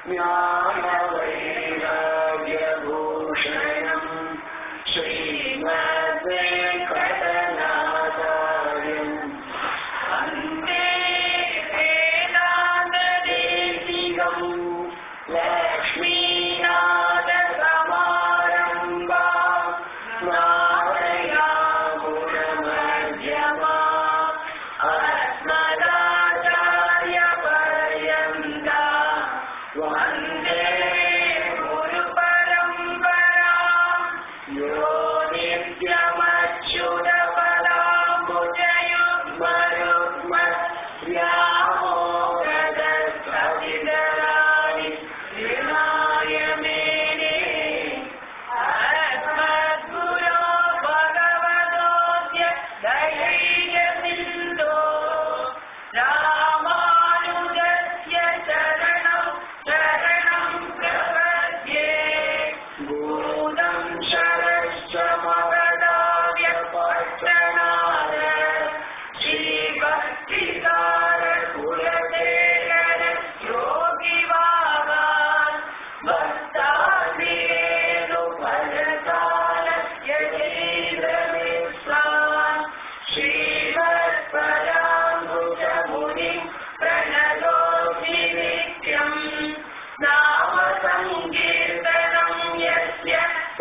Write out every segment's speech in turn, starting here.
ज्ञानवैराग्यभूषणम् श्रीमद्वेङ्कटनाथार्यम् वन्दे वेदान्तदेशिकम् लक्ष्मीनाथसमारम्भा नारयामुनमध्यमा अस्मदाचार्यपर्यन्ता वन्दे गुरुपरम्परा यो नित्यमच्युतपदाम्बुजयुग्मरुग्म व्यामोगदस्तविदराणि विनाय मेने अस्मद्गुरो भगवतोऽद्य दैर्यसिन्धो रामानुजस्य चरणौ शरणं प्रपद्ये भूतं शरश्च मगदाव्यपट्टनाद श्रीभक्तिसार कुलशेखर योगिवागान् भक्ताग्निरेणु फलकाल यतीन्द्रमिश्रान् श्रीमत्पराङ्गुजमुनिं प्रणतोऽस्मि नित्यम् नाम सङ्कीर्तनं यस्य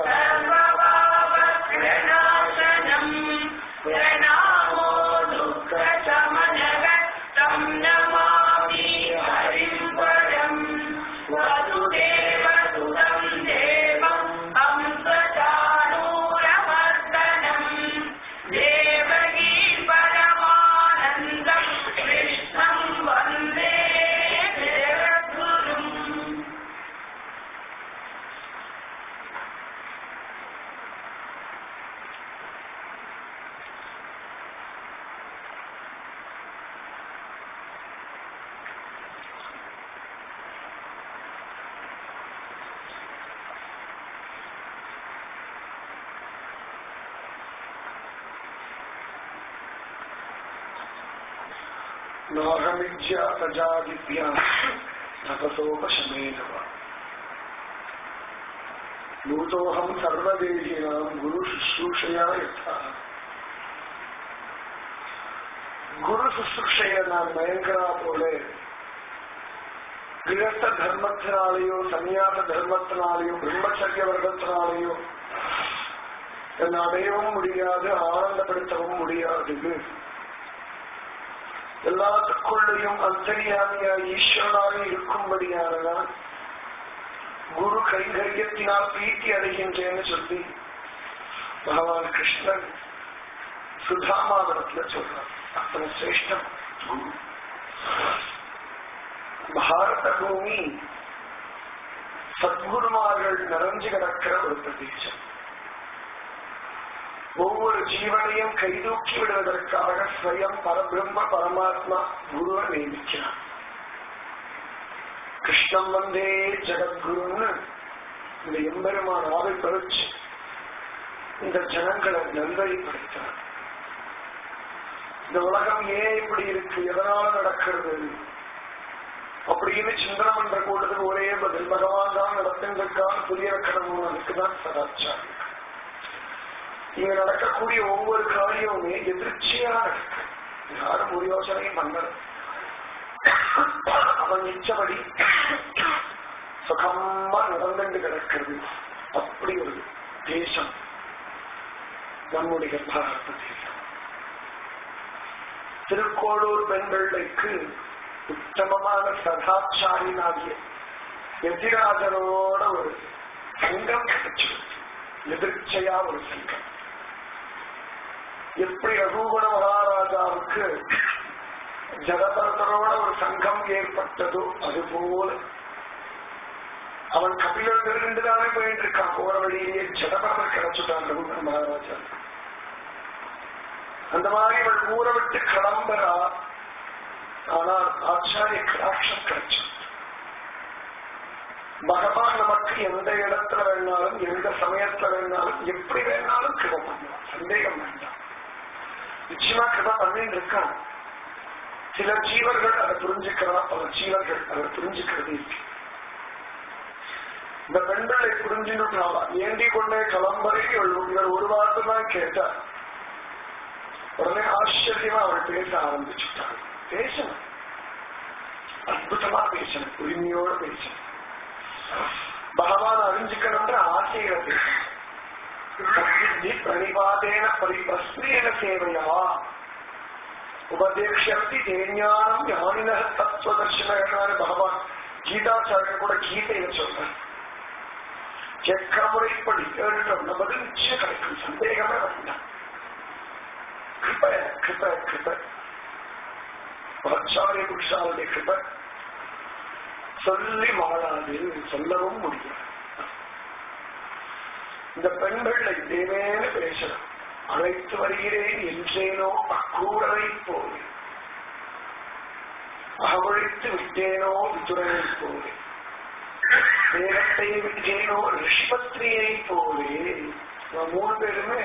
सर्वभावप्रणाशनम् प्रणामो दुःखशमनः तं नमामि हरिं परम् वसुदेवसुतं देवं हंसचाणूरमर्दनम् देवगी परमानन्दं कृष्णं वन्दे जगद्गुरुम् नाहमिज्या प्रजादिभ्या तपसोपशमेन वा भूतोऽहं सर्वदेहिनां गुरुशुश्रूषया यथा குரு சுசுஷைய நான் மயங்கரா போல கிரஸ்த தர்மத்தினாலேயோ சன்னியாச தர்மத்தினாலேயோ பிரம்மச்சரிய வர்க்கத்தினாலேயோ என்னை அடையவும் முடியாது ஆனந்தப்படுத்தவும் முடியாது எல்லாத்துக்குள்ளேயும் அந்தரியாமியா ஈஸ்வரனாக இருக்கும்படியானதான் குரு கைங்கரியத்தினால் பிரீத்தி அடைகின்றேன்னு சொல்லி பகவான் கிருஷ்ணன் சுதாமாவிடத்துல சொல்றான் அத்தனை சிரேஷ்டம் குரு பாரத பூமி சத்குருமார்கள் நிறைஞ்சு கிடக்கிற ஒரு பிரதேசம் ஒவ்வொரு ஜீவனையும் கைதூக்கி விடுவதற்காக ஸ்வயம் பரபிரம்ம பரமாத்மா குருவை நியமிக்கிறார் கிருஷ்ணம் வந்தே ஜெகத்குருன்னு இந்த எம்பெருமான் ஆவை பறிச்சு இந்த ஜனங்களை நல்வழிப்படுத்தினார் இந்த உலகம் ஏன் இப்படி இருக்கு எதனால நடக்கிறது அப்படின்னு சிந்தனை பண்ற கூட்டத்துக்கு ஒரே பதில் பகவான் தான் நடத்துவதற்கான புரிய வைக்கணும் அதுக்குதான் சதாச்சாரம் இங்க நடக்கக்கூடிய ஒவ்வொரு காரியமுமே எதிர்ச்சியா நடக்கு யாரும் ஒரு யோசனையும் பண்ணல அவன் இச்சபடி சுகமா நடந்துட்டு கிடக்கிறது அப்படி ஒரு தேசம் நம்முடைய பாரத தேசம் திருக்கோளூர் பெண்களுக்கு உத்தமமான சதாச்சாரினாகிய எதிராஜனோட ஒரு சங்கம் கிடைச்சிருக்கு எதிர்ச்சையா ஒரு சங்கம் எப்படி ரகுகுண மகாராஜாவுக்கு ஜலபரதரோட ஒரு சங்கம் ஏற்பட்டதோ அதுபோல அவன் கபிலர் நெருங்கிட்டுதானே போயிட்டு இருக்கான் போற வழியிலேயே ஜடபரதர் கிடைச்சுட்டான் ரகுகுண மகாராஜா அந்த மாதிரி இவள் ஊரை விட்டு கிளம்புறா ஆனால் ஆச்சாரிய கடாட்சம் கிடைச்சு பகவான் நமக்கு எந்த இடத்துல வேணாலும் எந்த சமயத்துல வேணாலும் எப்படி வேணாலும் கிருப பண்ணுவான் சந்தேகம் வேண்டாம் நிச்சயமா கிருப பண்ணிட்டு இருக்கான் சில ஜீவர்கள் அதை புரிஞ்சுக்கிறா பல ஜீவர்கள் அதை புரிஞ்சுக்கிறது இருக்கு இந்த பெண்களை புரிஞ்சுட்டாளா ஏந்தி கொண்டே கிளம்பரை இவர் ஒரு வார்த்தை தான் கேட்டார் உடனே ஆச்சரியமா அவள் பேச ஆரம்பிச்சுட்டாள் பேசணும் அற்புதமா பேசணும் உரிமையோட பேசணும் பகவான் அறிஞ்சுக்கணும்ன்ற ஆசையில பேசணும் சத்வித்தி பிரணிபாதேன பரிபிரஸ்னேன சேவையா உபதேஷந்தி தேஞானம் ஞானின தத்துவதர்ஷன பகவான் கீதாச்சாரியர் கூட கீதையில சொல்றார் செக்கமுறைப்படி கேட்டோம்னா பதில் நிச்சயம் கிடைக்கும் சந்தேகமே வேண்டாம் கிருப கிருப கிருப ஆச்சாரிய புருஷாவுடைய கிருப சொல்லி மாறாது சொல்லவும் முடியும் இந்த பெண்கள் தேவேன பேசணும் அழைத்து வருகிறேன் என்றேனோ அக்கூடரை போல் அகவழித்து விட்டேனோ விதுரனை போலே வேகத்தை விட்டேனோ ரிஷ்பத்ரியை போலே நான் மூணு பேருமே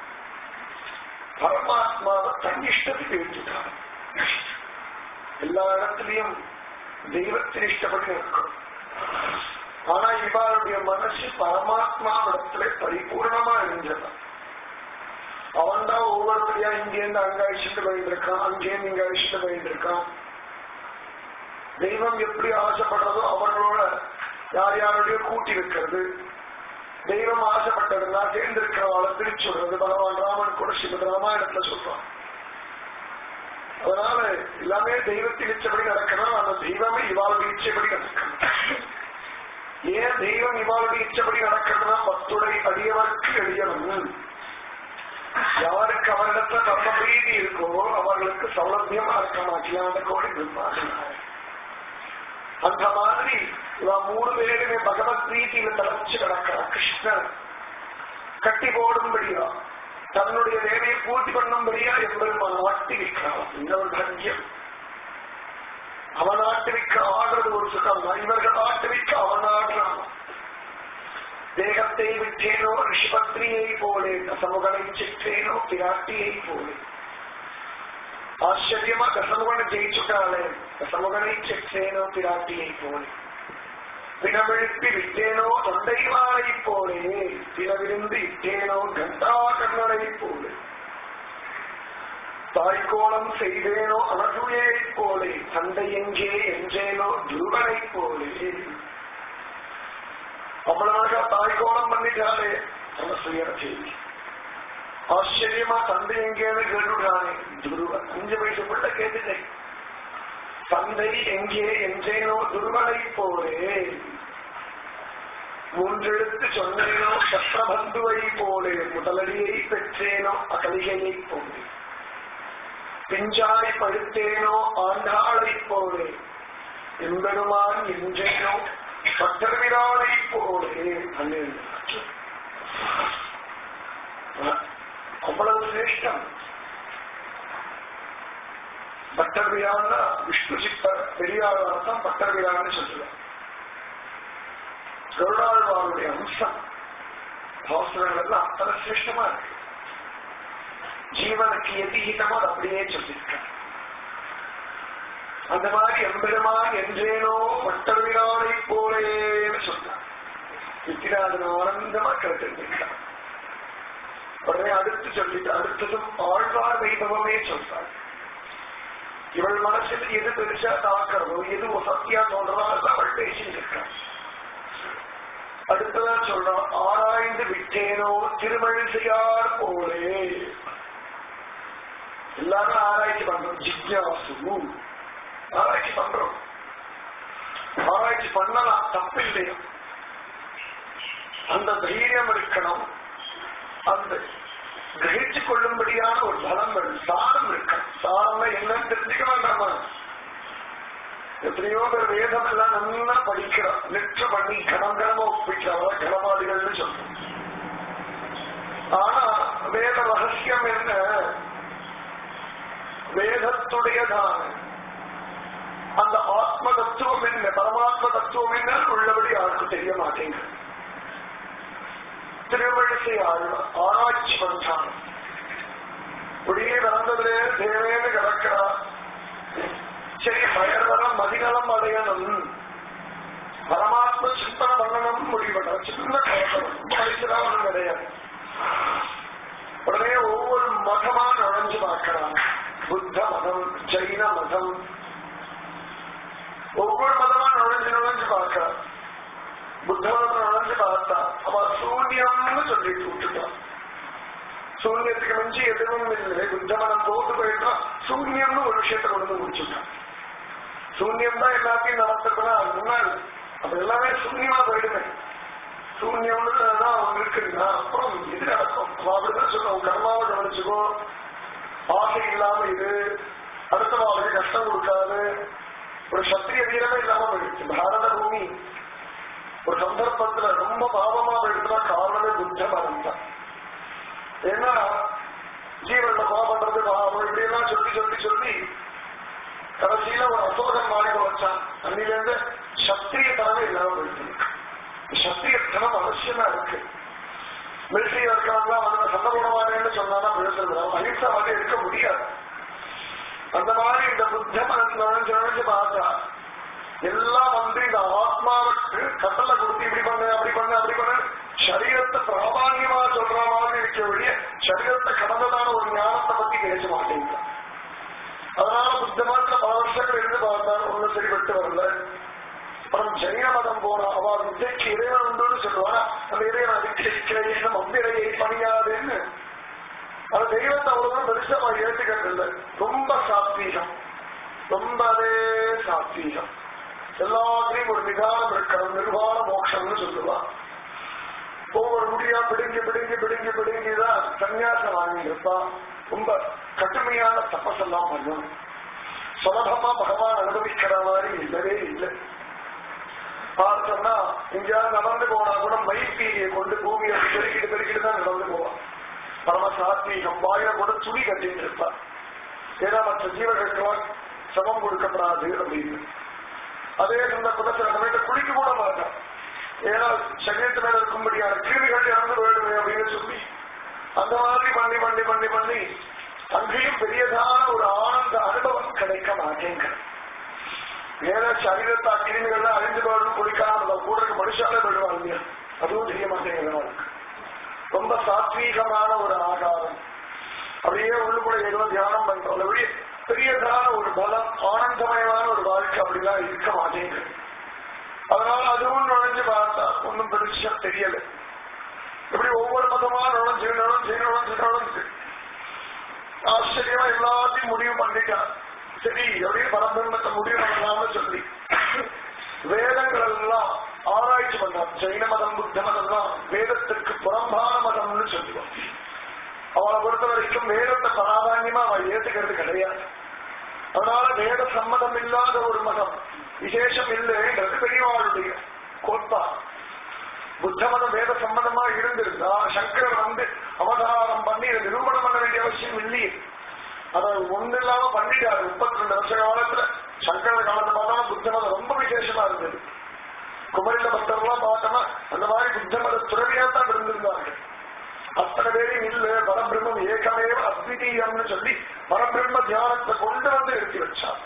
பரமாத்மாவை தன்னிஷ்டத்துக்கு விட்டுட்டாங்க எல்லா இடத்துலயும் தெய்வத்தின் இஷ்டப்படி இருக்கும் ஆனா இவருடைய மனசு பரமாத்மாவிடத்துல பரிபூர்ணமா இருந்தது அவன் தான் ஒவ்வொருத்தரையா இங்கேருந்து அங்க அழிச்சுட்டு போயிட்டு இருக்கான் அங்கேருந்து இங்க அழிச்சுட்டு போயிட்டு இருக்கான் தெய்வம் எப்படி ஆசைப்படுறதோ அவர்களோட யார் யாரோடய கூட்டி வைக்கிறது தெய்வம் ஆசைப்பட்டதுன்னா சேர்ந்திருக்கிறவாளை பிரிச்சு விடுறது பகவான் ராமன் கூட ஸ்ரீமத் ராமாயணத்துல சொல்றான் அதனால எல்லாமே தெய்வத்தின் இச்சபடி நடக்கணும் அந்த தெய்வமே இவாளுடைய இச்சபடி நடக்கணும் ஏன் தெய்வம் இவாளுடைய இச்சபடி நடக்கிறதுனா பத்துடை அடியவர்க்கு எளியவன் யாருக்கு அவரிடத்துல தர்ம பிரீதி இருக்கோ அவர்களுக்கு சௌலபியமா இருக்க மாட்டியான கோடி நிர்மாணினார் அந்த மாதிரி இவன் மூணு பேருமே பகவத் பிரீத்தியில தலைச்சு கிடக்கிறான் கிருஷ்ணன் கட்டி போடும்படியா தன்னுடைய வேலையை பூர்த்தி பண்ணும்படியா எம்பெருமான் ஆட்டி வைக்கிறான் இந்த ஒரு பாக்கியம் அவன் ஆட்டி வைக்க ஆடுறது ஒரு சுகம் இவர்கள் ஆட்டி வைக்க அவன் ஆடுறான் தேகத்தை விட்டேனோ ரிஷபத்ரியை போலே தசமுகனை சிற்றேனோ பிராட்டியை போலே ஆச்சரியமா தசமுகனை ஜெயிச்சுட்டாளே தசமுகனை சிற்றேனோ பிராட்டியை போலே பிணமெழுப்பி விட்டேனோ தொண்டைவாளை போலே பிறவிருந்து இட்டேனோ கண்டாகர்ணனை போலே தாய்க்கோளம் செய்தேனோ அனசூயை போலே தந்தை எங்கே என்றேனோ துருவனை போலே அவ்வளவாக தாய்க்கோளம் பண்ணிட்டாலே அனசூயர செய்தி ஆச்சரியமா தந்தை எங்கேன்னு கேட்டுட்டானே துருவன் அஞ்சு வயசு பிள்ளை கேட்டுட்டேன் தந்தை எங்கே என்றேனோ துருவனை போலே மூன்றெழுத்து சொன்னேனோ சத்ரபந்துவை போலே முதலடியை பெற்றேனோ அகலிகையை போலே பிஞ்சாய் பழுத்தேனோ ஆண்டாளை போலே எம்பெருமான் என்றேனோ பட்டர்விராளை போலே அவ்வளவு சிரேஷ்டம் பட்டர்வியான்னா விஷ்ணு சித்தர் பெரியார் அர்த்தம் பட்டர்வியான்னு சொல்லுவார் கருடாழ்வாருடைய அம்சம் பாசுரங்கள் எல்லாம் அத்தனை சிரேஷ்டமா இருக்கு ஜீவனுக்கு எது ஹிதமோ அது அப்படியே சொல்லியிருக்க அந்த மாதிரி எம்பெருமான் என்றேனோ பட்டர்விராளை போலேன்னு சொன்னார் வித்திராஜன் ஆனந்தமா கேட்டிருக்கிறார் உடனே அடுத்து சொல்லிட்டு அடுத்ததும் ஆழ்வார் வைபவமே சொல்றார் இவள் மனசில் எது பெருசா தாக்கிறதோ எது சத்தியா தோன்றதோ அது அவள் பேசிட்டு இருக்காள் அடுத்ததான் சொல்றான் ஆராய்ந்து விட்டேனோ திருமழிசையார் போலே எல்லாரும் ஆராய்ச்சி பண்றோம் ஜிக்யாசு ஆராய்ச்சி பண்றோம் ஆராய்ச்சி பண்ணலாம் தப்பில்லையா அந்த தைரியம் இருக்கணும் அந்த கிரகிச்சு கொள்ளும்படியான ஒரு பலம் வேணும் சாரம் இருக்கணும் சாரம்னா என்னன்னு தெரிஞ்சுக்க வேண்டாமா எத்தனையோ பேர் வேதம் எல்லாம் நல்லா படிக்கிறோம் நெற்று பண்ணி கனம் கனமா ஒப்பிக்கிறவா கனவாதிகள்னு சொல்றோம் ஆனா வேத ரகசியம் என்ன வேதத்துடையதான அந்த ஆத்ம தத்துவம் என்ன பரமாத்ம தத்துவம் என்ன உள்ளபடி யாருக்கும் தெரிய மாட்டேங்குது திருவழிசை ஆழ்வார் ஆராய்ச்சி பண்றான் குடியே வளர்ந்ததுலே தேவேன்னு கிடக்கிறார் சரி பயர்வரம் மதிநலம் அடையணும் பரமாத்ம சிந்தனை பண்ணணும் முடிவு சின்ன வயசுதான் ஒன்றும் கிடையாது உடனே ஒவ்வொரு மதமா நுழைஞ்சு பார்க்கலாம் புத்த மதம் ஜெயின மதம் ஒவ்வொரு மதமா நுழைஞ்சு நுழைஞ்சு பார்க்கலாம் புத்த மதம் நுழைஞ்சு பார்த்தா அவ சூன்யம்னு சொல்லிட்டு விட்டுட்டான் சூன்யத்துக்கு மிஞ்சி எதுவும் இல்லை புத்த மதம் போட்டு போயிட்டா சூன்யம்னு ஒரு விஷயத்தை கொண்டு வந்து முடிச்சுட்டான் சூன்யம் தான் எல்லாத்தையும் நடத்துறதுனா முன்னாடி அப்ப எல்லாமே சூன்யமா போயிடுமே சூன்யம்னு தான் அவங்க இருக்குன்னா அப்புறம் இது நடக்கும் அவன் அப்படிதான் சொல்லுவோம் கர்மாவை கவனிச்சுக்கோ ஆசை இல்லாம இது அடுத்த வாழ்க்கை கஷ்டம் கொடுக்காது ஒரு சத்திரிய வீரமே இல்லாம போயிடுச்சு பாரத பூமி ஒரு சந்தர்ப்பத்துல ரொம்ப பாவமா போயிடுச்சுன்னா காரணமே புத்த மரம் தான் ஏன்னா ஜீவன்ல கோபப்படுறது பாவம் இப்படி எல்லாம் சொல்லி சொல்லி சொல்லி கடைசியில ஒரு அசோகன் மாறி வச்சான் அன்னில இருந்து சத்திரிய தரமே இல்லாம போயிட்டு சத்திரிய தனம் அவசியமா இருக்கு மிலிட்டரி இருக்கிறவங்க வந்து சண்டை போட மாட்டேன்னு சொன்னா பேசுறது அஹிம்சா வந்து இருக்க முடியாது அந்த மாதிரி இந்த புத்த மனசு நினைச்சு பார்த்தா எல்லாம் வந்து இந்த ஆத்மாவுக்கு கட்டளை கொடுத்து இப்படி பண்ணு அப்படி பண்ணு அப்படி பண்ணு சரீரத்தை பிராமான்யமா சொல்ற மாதிரி இருக்க வழிய சரீரத்தை கடந்ததான ஒரு ஞானத்தை பத்தி பேச மாட்டேங்க அதனால புத்த மதத்துல பல வருஷங்கள் இருந்து பார்த்தார் ஒண்ணு சரிபட்டு வரல அப்புறம் ஜெயின மதம் போனா அவ வித்தைக்கு இறைவன் உண்டுன்னு சொல்லுவானா அந்த இறைவன் அதிர்ச்சிக்கிறேன் மந்திரையை பணியாதுன்னு அந்த தெய்வத்தை அவ்வளவு பெருசா அவன் ஏற்றுக்கிறது இல்லை ரொம்ப சாத்வீகம் ரொம்பவே சாத்வீகம் எல்லாத்தையும் ஒரு நிதானம் இருக்கணும் நிர்வாண மோட்சம்னு சொல்லுவான் ஒவ்வொரு முடியா பிடுங்கி பிடுங்கி பிடுங்கி பிடுங்கிதான் சன்னியாசம் வாங்கியிருப்பா ரொம்ப கடுமையான தப்பசெல்லாம் பண்ணும் சுலபமா பகவான் அனுபவிக்கிற மாதிரி இல்லவே இல்லை பார்த்தோம்னா எங்கேயாவது நடந்து போனா கூட மைப்பீரியை கொண்டு பூமியை பெருக்கிட்டு பெருக்கிட்டு தான் நடந்து போவான் பரம சாத்வீகம் வாயில கூட துணி கட்டிட்டு இருப்பார் ஏன்னா மற்ற ஜீவர்களுக்கெல்லாம் சமம் கொடுக்கப்படாது அப்படின்னு அதே சந்தர்ப்பத்தில் சில சமயத்தை குளிக்க கூட மாட்டான் ஏன்னா சரீரத்து மேல இருக்கும்படியான கிருமிகள் இறந்து போயிடுமே அப்படின்னு சொல்லி அந்த மாதிரி பண்ணி பண்ணி பண்ணி பண்ணி அங்கேயும் பெரியதான ஒரு ஆனந்த அனுபவம் கிடைக்க மாட்டேங்கிறது வேற சரீரத்தை கிருமிகள்லாம் அழிந்து போயிடும் குளிக்காம இருந்தா கூட இருக்க மனுஷாலே போயிடுவாங்க இல்லையா அதுவும் தெரிய மாட்டேங்குது அவனுக்கு ரொம்ப சாத்வீகமான ஒரு ஆகாரம் அப்படியே உள்ளுக்குள்ள எதுவும் தியானம் பண்றோம் அப்படியே பெரியதான ஒரு பலம் ஆனந்தமயமான ஒரு வாழ்க்கை அப்படிலாம் இருக்க மாட்டேங்குது அதனால அதுவும் நுழைஞ்சு பார்த்தா ஒன்றும் பெருசா தெரியல இப்படி ஒவ்வொரு மதமா நுழைஞ்சு நுழைஞ்சு நுழைஞ்சு நுழைஞ்சு ஆச்சரியமா எல்லாத்தையும் முடிவு பண்ணிட்டான் சரி எப்படியும் பரபிரம்மத்தை முடிவு பண்ணலாம்னு சொல்லி வேதங்கள் எல்லாம் ஆராய்ச்சி பண்ணான் ஜெயின மதம் புத்த மதம் தான் வேதத்திற்கு புறம்பான மதம்னு சொல்லுவான் அவளை பொறுத்த வரைக்கும் வேதத்தை பராதான்யமா அவள் ஏத்துக்கிறது கிடையாது அதனால வேத சம்மதம் இல்லாத ஒரு மதம் விசேஷம் இல்லைன்றது பெரியவாளுடைய கோட்பாடு புத்த மதம் வேத சம்மதமா இருந்திருந்தா சங்கரர் வந்து அவதாரம் பண்ணி இதை நிரூபணம் பண்ண வேண்டிய அவசியம் இல்லையே அதை ஒண்ணு இல்லாம பண்ணிட்டாரு முப்பத்தி ரெண்டு வருஷ காலத்துல சங்கர காலத்தை பார்த்தா புத்த மதம் ரொம்ப விசேஷமா இருந்தது குமரில பக்தர்லாம் பார்த்தோம்னா அந்த மாதிரி புத்த மத துறவியா தான் இருந்திருந்தார்கள் அத்தனை பேரையும் இல்ல பரபிரம்மம் ஏகமேவ அத்விதீயம்னு சொல்லி பரபிரம்ம தியானத்தை கொண்டு வந்து எடுத்து வச்சார்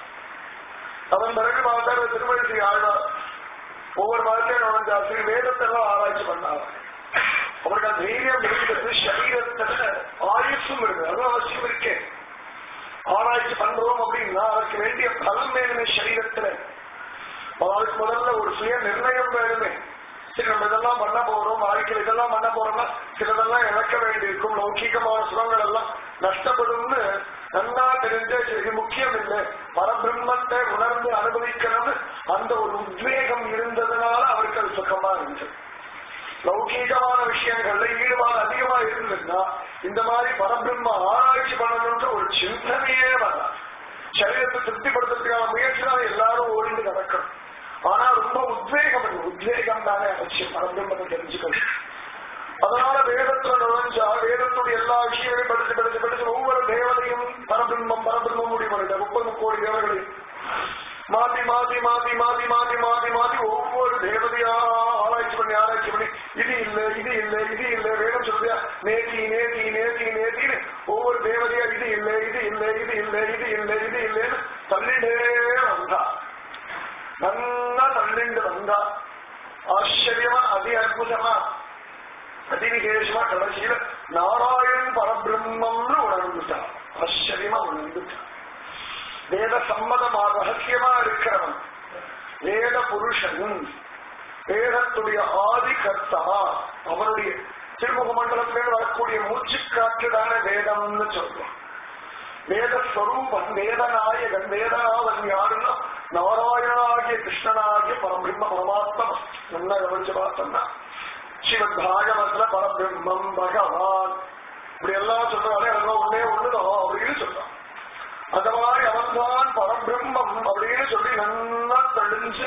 அதன் பிறகு பார்த்தாரு திருமணி ஆழ்வார் ஒவ்வொரு மதத்தையும் நுழைஞ்ச ஸ்ரீ வேதத்தை எல்லாம் ஆராய்ச்சி பண்ணார் அவருக்கு அந்த தைரியம் இருந்தது சரீரத்துல ஆயுசும் இருக்கு அது அவசியம் இருக்கே ஆராய்ச்சி பண்றோம் அப்படின்னா அதற்கு வேண்டிய பலம் வேணுமே சரீரத்துல அதுக்கு முதல்ல ஒரு சுய நிர்ணயம் வேணுமே சரி நம்ம இதெல்லாம் பண்ண போறோம் வாழ்க்கையில் இதெல்லாம் பண்ண போறோம்னா சிலதெல்லாம் இழக்க வேண்டியிருக்கும் லௌகீகமான சுகங்கள் எல்லாம் நஷ்டப்படும்னு நன்னா தெரிஞ்ச இது முக்கியம் இல்லை பரபிரம்மத்தை உணர்ந்து அனுபவிக்கணும்னு அந்த ஒரு உத்வேகம் இருந்ததுனால அவருக்கு அது சுகமா இருந்தது லௌகீகமான விஷயங்கள்ல ஈடுபாடு அதிகமா இருந்ததுன்னா இந்த மாதிரி பரபிரம்ம ஆராய்ச்சி பண்ணணும்ன்ற ஒரு சிந்தனையே வராது சரீரத்தை திருப்திப்படுத்துறதுக்கான முயற்சி தான் எல்லாரும் ஓடிந்து நடக்கணும் ஆனா ரொம்ப உத்வேகம் இருக்கு உத்வேகம் தானே அவசியம் பரபிரம்மத்தை தெரிஞ்சுக்கணும் அதனால வேதத்துல நுழைஞ்சா வேதத்துடைய எல்லா விஷயங்களையும் படிச்சு படிச்சு படிச்சு ஒவ்வொரு தேவதையும் பரபிரம்மம் பரபிரம்மம் முடிவு பண்ணிட்ட முப்பது கோடி தேவர்களையும் மாத்தி மாத்தி மாத்தி மாத்தி மாத்தி மாத்தி மாத்தி ஒவ்வொரு தேவதையா ஆராய்ச்சி பண்ணி ஆராய்ச்சி பண்ணி இது இல்ல இது இல்ல இது இல்ல வேணும் சொல்றியா நேத்தி நேத்தி நேத்தி நேத்தின்னு ஒவ்வொரு தேவதையா இது இல்ல இது இல்ல இது இல்ல இது இல்ல இது இல்லைன்னு தள்ளிட்டே வந்தா நன்னா தள்ளிண்டு வந்தா ஆச்சரியமா அதி அற்புதமா அதி விசேஷமா கடைசியில நாராயணன் பரபிரம்மம்னு உணர்ந்துட்டான் ஆச்சரியமா உணர்ந்துட்டான் வேத சம்மதமா ரகசியமா இருக்கிறவன் வேத புருஷன் வேதத்துடைய ஆதி கர்த்தா அவனுடைய திருமுக மண்டலத்திலிருந்து வரக்கூடிய மூச்சு காற்றுதான வேதம்னு சொல்றோம் வேத ஸ்வரூபன் வேதநாயகன் வேதநாதன் யாருன்னா நாராயணாகிய கிருஷ்ணனாகிய பரபிரம்ம பரமாத்மம் நல்லா கவனிச்சு பார்த்தோம்னா சிவன் பாகவத்ல பரபிரம்மம் பகவான் இப்படி எல்லாம் சொல்றாரு அதெல்லாம் ஒன்னே ஒண்ணுதான் அப்படின்னு சொல்றான் அந்த மாதிரி அவன்தான் பரபிரம்மம் அப்படின்னு சொல்லி நல்லா தெளிஞ்சு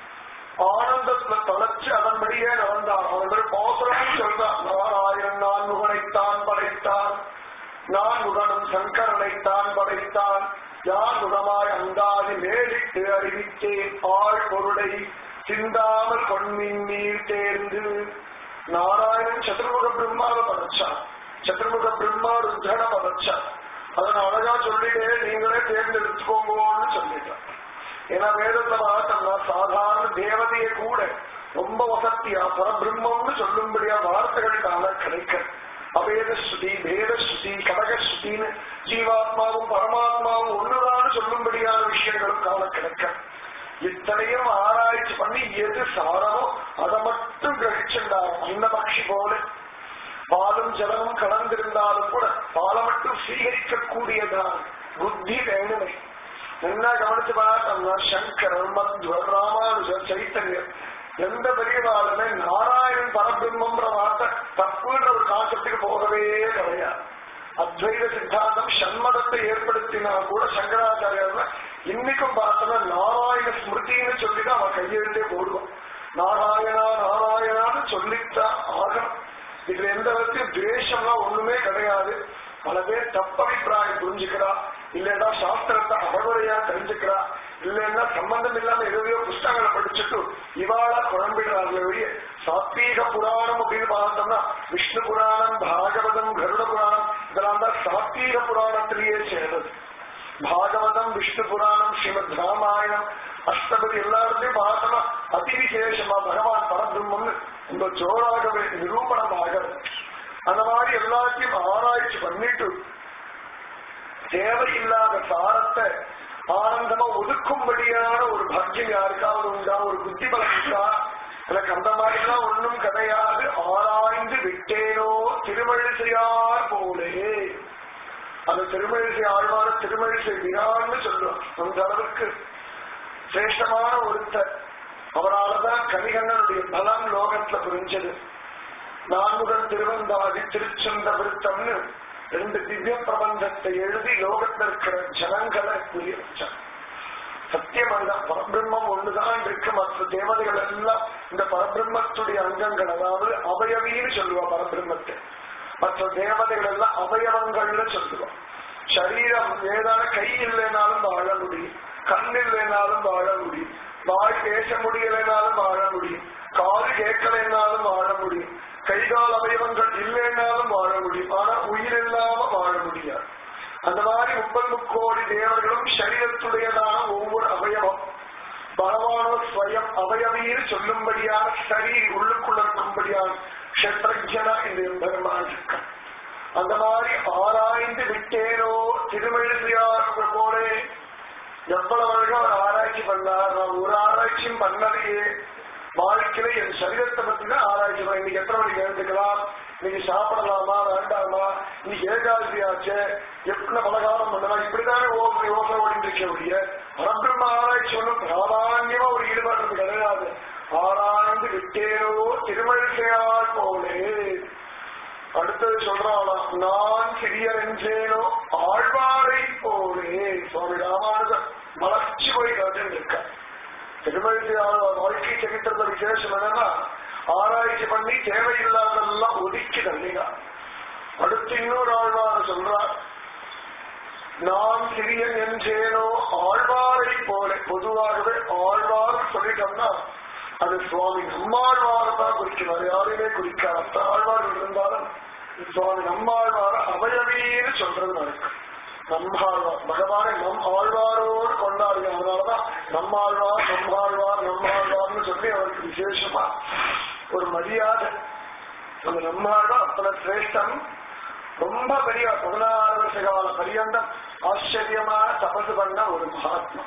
ஆனந்தத்துல தொலைச்சு அதன்படியே நடந்தான் அவர்கள் பாசுரம் சொல்றான் நாராயணன் நான் முகனைத்தான் படைத்தான் நான் முகனும் சங்கரனைத்தான் படைத்தான் யார் முகமாய் அந்தாதி மேலிட்டு அறிவித்தேன் ஆள் பொருளை சிந்தாமல் கொன்மின் நீர் தேர்ந்து நாராயணன் சதுர்முக பிரம்மாவை படைச்சான் சதுர்முக பிரம்மா ருத்ரனை படைச்சான் அதன் அழகா சொல்லிட்டே நீங்களே தேர்ந்தெடுத்துக்கோங்கன்னு சொல்லிட்டான் ஏன்னா வேதத்தை பார்த்தோம்னா சாதாரண தேவதையை கூட ரொம்ப வசத்தியா பரபிரம்மம்னு சொல்லும்படியா வார்த்தைகள் காண கிடைக்க அபேத ஸ்ருதி வேத ஸ்ருதி கடக ஸ்ருதின்னு ஜீவாத்மாவும் பரமாத்மாவும் ஒண்ணுதான் சொல்லும்படியான விஷயங்களும் காண கிடைக்க இத்தனையும் ஆராய்ச்சி பண்ணி எது சாரமோ அதை மட்டும் கிரகிச்சிருந்தார் அந்த பட்சி போல பாலும் ஜலமும் கலந்திருந்தாலும் கூட பாலை மட்டும் சீகரிக்கக்கூடியதான் புத்தி வேணுமை என்ன கவனிச்சு பார்த்தோம்னா சங்கரர் மத்வர் ராமானுஜர் சைத்தன்யர் எந்த பெரியவாளுமே நாராயணன் பரபிரம்மன்ற வார்த்தை தப்புன்ற ஒரு கான்செப்டுக்கு போகவே கிடையாது அத்வைத சித்தாந்தம் சண்மதத்தை ஏற்படுத்தினா கூட சங்கராச்சாரியர் இன்னைக்கும் பார்த்தோம்னா நாராயண ஸ்மிருதின்னு சொல்லிட்டு அவன் கையெழுத்தே போடுவான் நாராயணா நாராயணான்னு சொல்லித்தான் ஆகணும் இதுல எந்த விதத்தையும் துவேஷம்லாம் ஒண்ணுமே கிடையாது பல பேர் தப்பபிப்பிராயம் புரிஞ்சுக்கிறா இல்லைன்னா சாஸ்திரத்தை அறகுறையா தெரிஞ்சுக்கிறா இல்லைன்னா சம்பந்தம் இல்லாம எதையோ புஸ்தகங்களை படிச்சுட்டு இவாளா குழம்பிடுறாங்களே ஒழிய சாத்வீக புராணம் அப்படின்னு பார்த்தோம்னா விஷ்ணு புராணம் பாகவதம் கருட புராணம் இதெல்லாம் தான் சாத்வீக புராணத்திலேயே சேர்ந்தது பாகவதம் விஷ்ணு புராணம் ஸ்ரீமத் ராமாயணம் அஷ்டபதி எல்லாத்தையும் பார்த்தோம்னா அதிவிசேஷமா பகவான் பரபிரம்மம்னு ரொம்ப ஜோராகவே நிரூபணமாக அந்த மாதிரி எல்லாத்தையும் ஆராய்ச்சி பண்ணிட்டு தேவையில்லாத சாரத்தை ஆனந்தமா ஒதுக்கும்படியான ஒரு பாக்கியம் யாருக்காவது உண்டா ஒரு புத்தி பலம் உண்டா எனக்கு அந்த மாதிரிலாம் ஒண்ணும் கிடையாது ஆராய்ந்து விட்டேனோ திருமழிசையார் போலே அந்த திருமழிசை ஆழ்வார திருமழிசை வினான்னு சொல்லுவோம் அந்த அளவுக்கு சிரேஷ்டமான ஒருத்தர் அவரால்தான் கலிகண்ணனுடைய பலம் லோகத்துல புரிஞ்சது நான்முகன் திருவந்தாதி திருச்சந்த விருத்தம்னு ரெண்டு திவ்ய பிரபந்தத்தை எழுதி லோகத்தில் இருக்கிற ஜனங்களை புரிய வச்சார் சத்தியம் அதுதான் பரபிரம்மம் ஒண்ணுதான் இருக்கு மற்ற தேவதைகள் எல்லாம் இந்த பரபிரம்மத்துடைய அங்கங்கள் அதாவது அவயவின்னு சொல்லுவா பரபிரம்மத்தை மற்ற தேவதைகள் எல்லாம் அவயவங்கள்னு சொல்லுவா சரீரம் ஏதான கை இல்லைனாலும் வாழ முடியும் கண் இல்லைனாலும் வாழ முடியும் வாய் பேச முடியலைனாலும் வாழ முடியும் காது கேட்கலைனாலும் வாழ முடியும் கைகால் அவயவங்கள் இல்லைனாலும் வாழ முடியும் ஆனா உயிர் இல்லாம வாழ முடியாது அந்த மாதிரி முப்பது முக்கோடி தேவர்களும் சரீரத்துடையதான ஒவ்வொரு அவயவம் பகவானோ ஸ்வயம் அவயவீர் சொல்லும்படியான சரீர் உள்ளுக்குள்ள இருக்கும்படியான கஷத்ரஜனா இந்த பெருமான் இருக்கான் அந்த மாதிரி ஆராய்ந்து விட்டேனோ திருமழிசையார் போலே எவ்வளவு அழகா அவர் ஆராய்ச்சி பண்ணார் நான் ஒரு ஆராய்ச்சியும் பண்ணலையே வாழ்க்கையில என் சரீரத்தை பத்தி தான் ஆராய்ச்சி பண்ண இன்னைக்கு எத்தனை மணிக்கு எழுந்துக்கலாம் இன்னைக்கு சாப்பிடலாமா வேண்டாமா இன்னைக்கு ஏகாதசி ஆச்சு எப்படி பலகாரம் பண்ணலாம் இப்படித்தானே ஓ- யோசனை ஓடிட்டு இருக்க ஒழிய பரபிரம்ம ஆராய்ச்சி ஒன்றும் பிராதான்யமா ஒரு ஈடுபாடு கிடையாது ஆராய்ந்து விட்டேனோ திருமழிசையார் போலே அடுத்தது சொல்றாளாம் நான் சிறியர் என்றேனோ ஆழ்வாரை போலே சுவாமி ராமானுஜர் மலர்ச்சி போய் காட்டு இருக்க திருமழிசை ஆழ்வார் வாழ்க்கை சரித்திரத விசேஷம் என்னன்னா ஆராய்ச்சி பண்ணி தேவையில்லாதெல்லாம் ஒதுக்கி தள்ளினார் அடுத்து இன்னொரு ஆழ்வார் சொல்றார் நான் சிறியன் என்றேனோ ஆழ்வாரை போல பொதுவாகவே ஆழ்வார் சொல்லிட்டோம்னா அது சுவாமி நம்மாழ்வாரை தான் குறிக்கிறார் யாரையுமே குறிக்கார் அத்த ஆழ்வார் இருந்தாலும் சுவாமி நம்மாழ்வார அவயவீன்னு சொல்றது நடக்கும் நம்மாழ்வார் பகவானை நம் ஆழ்வாரோடு கொண்டாடுங்க அதனாலதான் நம்மாழ்வார் நம்மாழ்வார் நம்மாழ்வார்னு நம்மாழ்வார்னு சொல்லி அவருக்கு விசேஷமா ஒரு மரியாதை அந்த நம்மாழ்வார் அத்தனை சிரேஷ்டம் ரொம்ப பெரிய பதினாறு வருஷ கால பரியந்தம் ஆச்சரியமா தபசு பண்ண ஒரு மகாத்மா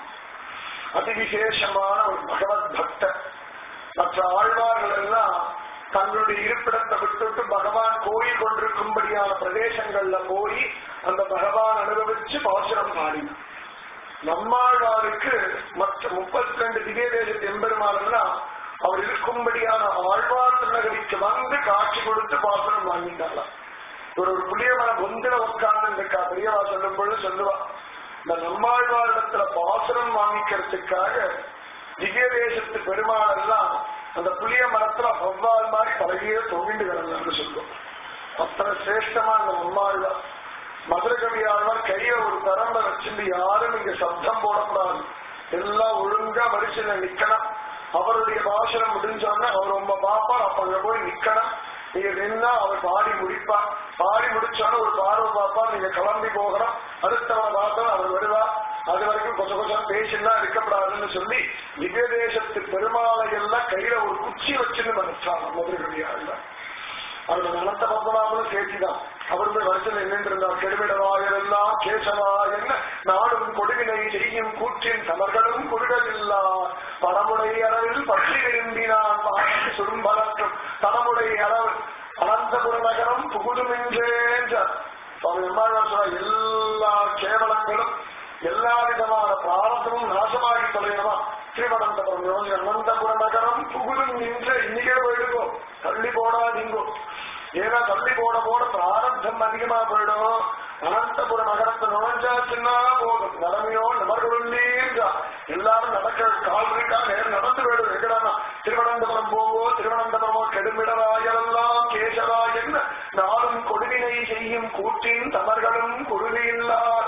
அதிவிசேஷமான ஒரு பகவத் பக்தர் மற்ற ஆழ்வார்கள் எல்லாம் தங்களுடைய இருப்பிடத்தை விட்டுட்டு பகவான் கோயில் கொண்டிருக்கும்படியான பிரதேசங்கள்ல போய் அந்த பகவான் அனுபவிச்சு பாசுரம் பாடினார் நம்மாழ்வாருக்கு மற்ற முப்பத்தி ரெண்டு திவ்ய தேசத்து எம்பெருமானெல்லாம் அவர் இருக்கும்படியான ஆழ்வார் திருநகரிக்கு வந்து காட்சி கொடுத்து பாசுரம் வாங்கிட்டாராம் ஒரு ஒரு புளியமர பொந்தில உட்கார்ந்து இருக்கா பெரியவா சொல்லும் பொழுது சொல்லுவா இந்த நம்மாழ்வாரிடத்துல பாசுரம் வாங்கிக்கிறதுக்காக திவ்ய தேசத்து பெருமாள் எல்லாம் அந்த புளிய மரத்துல வவ்வால் மாதிரி பழகிய தொங்கிட்டு கிடந்தான்னு சொல்லுவோம் அத்தனை சிரேஷ்டமா அந்த நம்மாழ்வார் மதுரை கவி ஆழ்வார் கைய ஒரு தரம்ப வச்சிருந்து யாரும் இங்க சப்தம் போடக்கூடாது எல்லாம் ஒழுங்கா வரிசையில நிக்கணும் அவருடைய பாசனம் முடிஞ்சோன்னா அவர் உங்க பாப்பார் அப்ப அங்க போய் நிக்கணும் நீங்க நின்னா அவர் பாடி முடிப்பார் பாடி முடிச்சோன்னு ஒரு பார்வை பார்ப்பார் நீங்க கிளம்பி போகணும் அடுத்தவரை பார்த்தா அவர் வருவா அது வரைக்கும் கொஞ்சம் கொஞ்சம் பேசினா இருக்கப்படாதுன்னு சொல்லி திவ்ய தேசத்து பெருமாளை எல்லாம் கையில ஒரு குச்சி வச்சுன்னு மனுச்சாங்க மதுரை கவி ஆழ்வார் அவரோட நலத்த பத்மநாபனும் சேர்த்திதான் அவர் போய் வருஷம் நின்று இருந்தார் கெடுவிடவாயெல்லாம் கேசவா என்ன நாடும் கொடுவினை செய்யும் கூற்றின் தமர்களும் கொடுகவில்லா பரமுடை அளவில் பற்றி விரும்பினான் பாட்டி சுரும்பலற்றும் தனமுடை அளவு அனந்தபுர நகரம் புகுதுமென்றேன்றார் சுவாமி எம்மாழ்வார் சொன்னார் எல்லா கேவலங்களும் எல்லா விதமான பிராரதமும் நாசமாகி தொலைனவா ஸ்ரீவனந்தபுரம் யோகி அனந்தபுர நகரம் புகுதும் நின்ற இன்னைக்கே போயிடுங்கோ தள்ளி போடாதீங்கோ ஏன்னா தள்ளி போட போட பிராரத்தம் அதிகமா போயிடும் அனந்தபுர நகரத்தை நுழைஞ்சாச்சுன்னா போதும் நிலைமையோ நபர்களுள்ளேங்கா எல்லாரும் நடக்க கால் இருக்கா நேரம் நடந்து போயிடும் எங்கடானா திருவனந்தபுரம் போவோ திருவனந்தபுரமோ கெடுமிடராயெல்லாம் கேசவா என்ன நாளும் கொடுவினை செய்யும் கூற்றின் தமர்களும் கொடுவில்லார்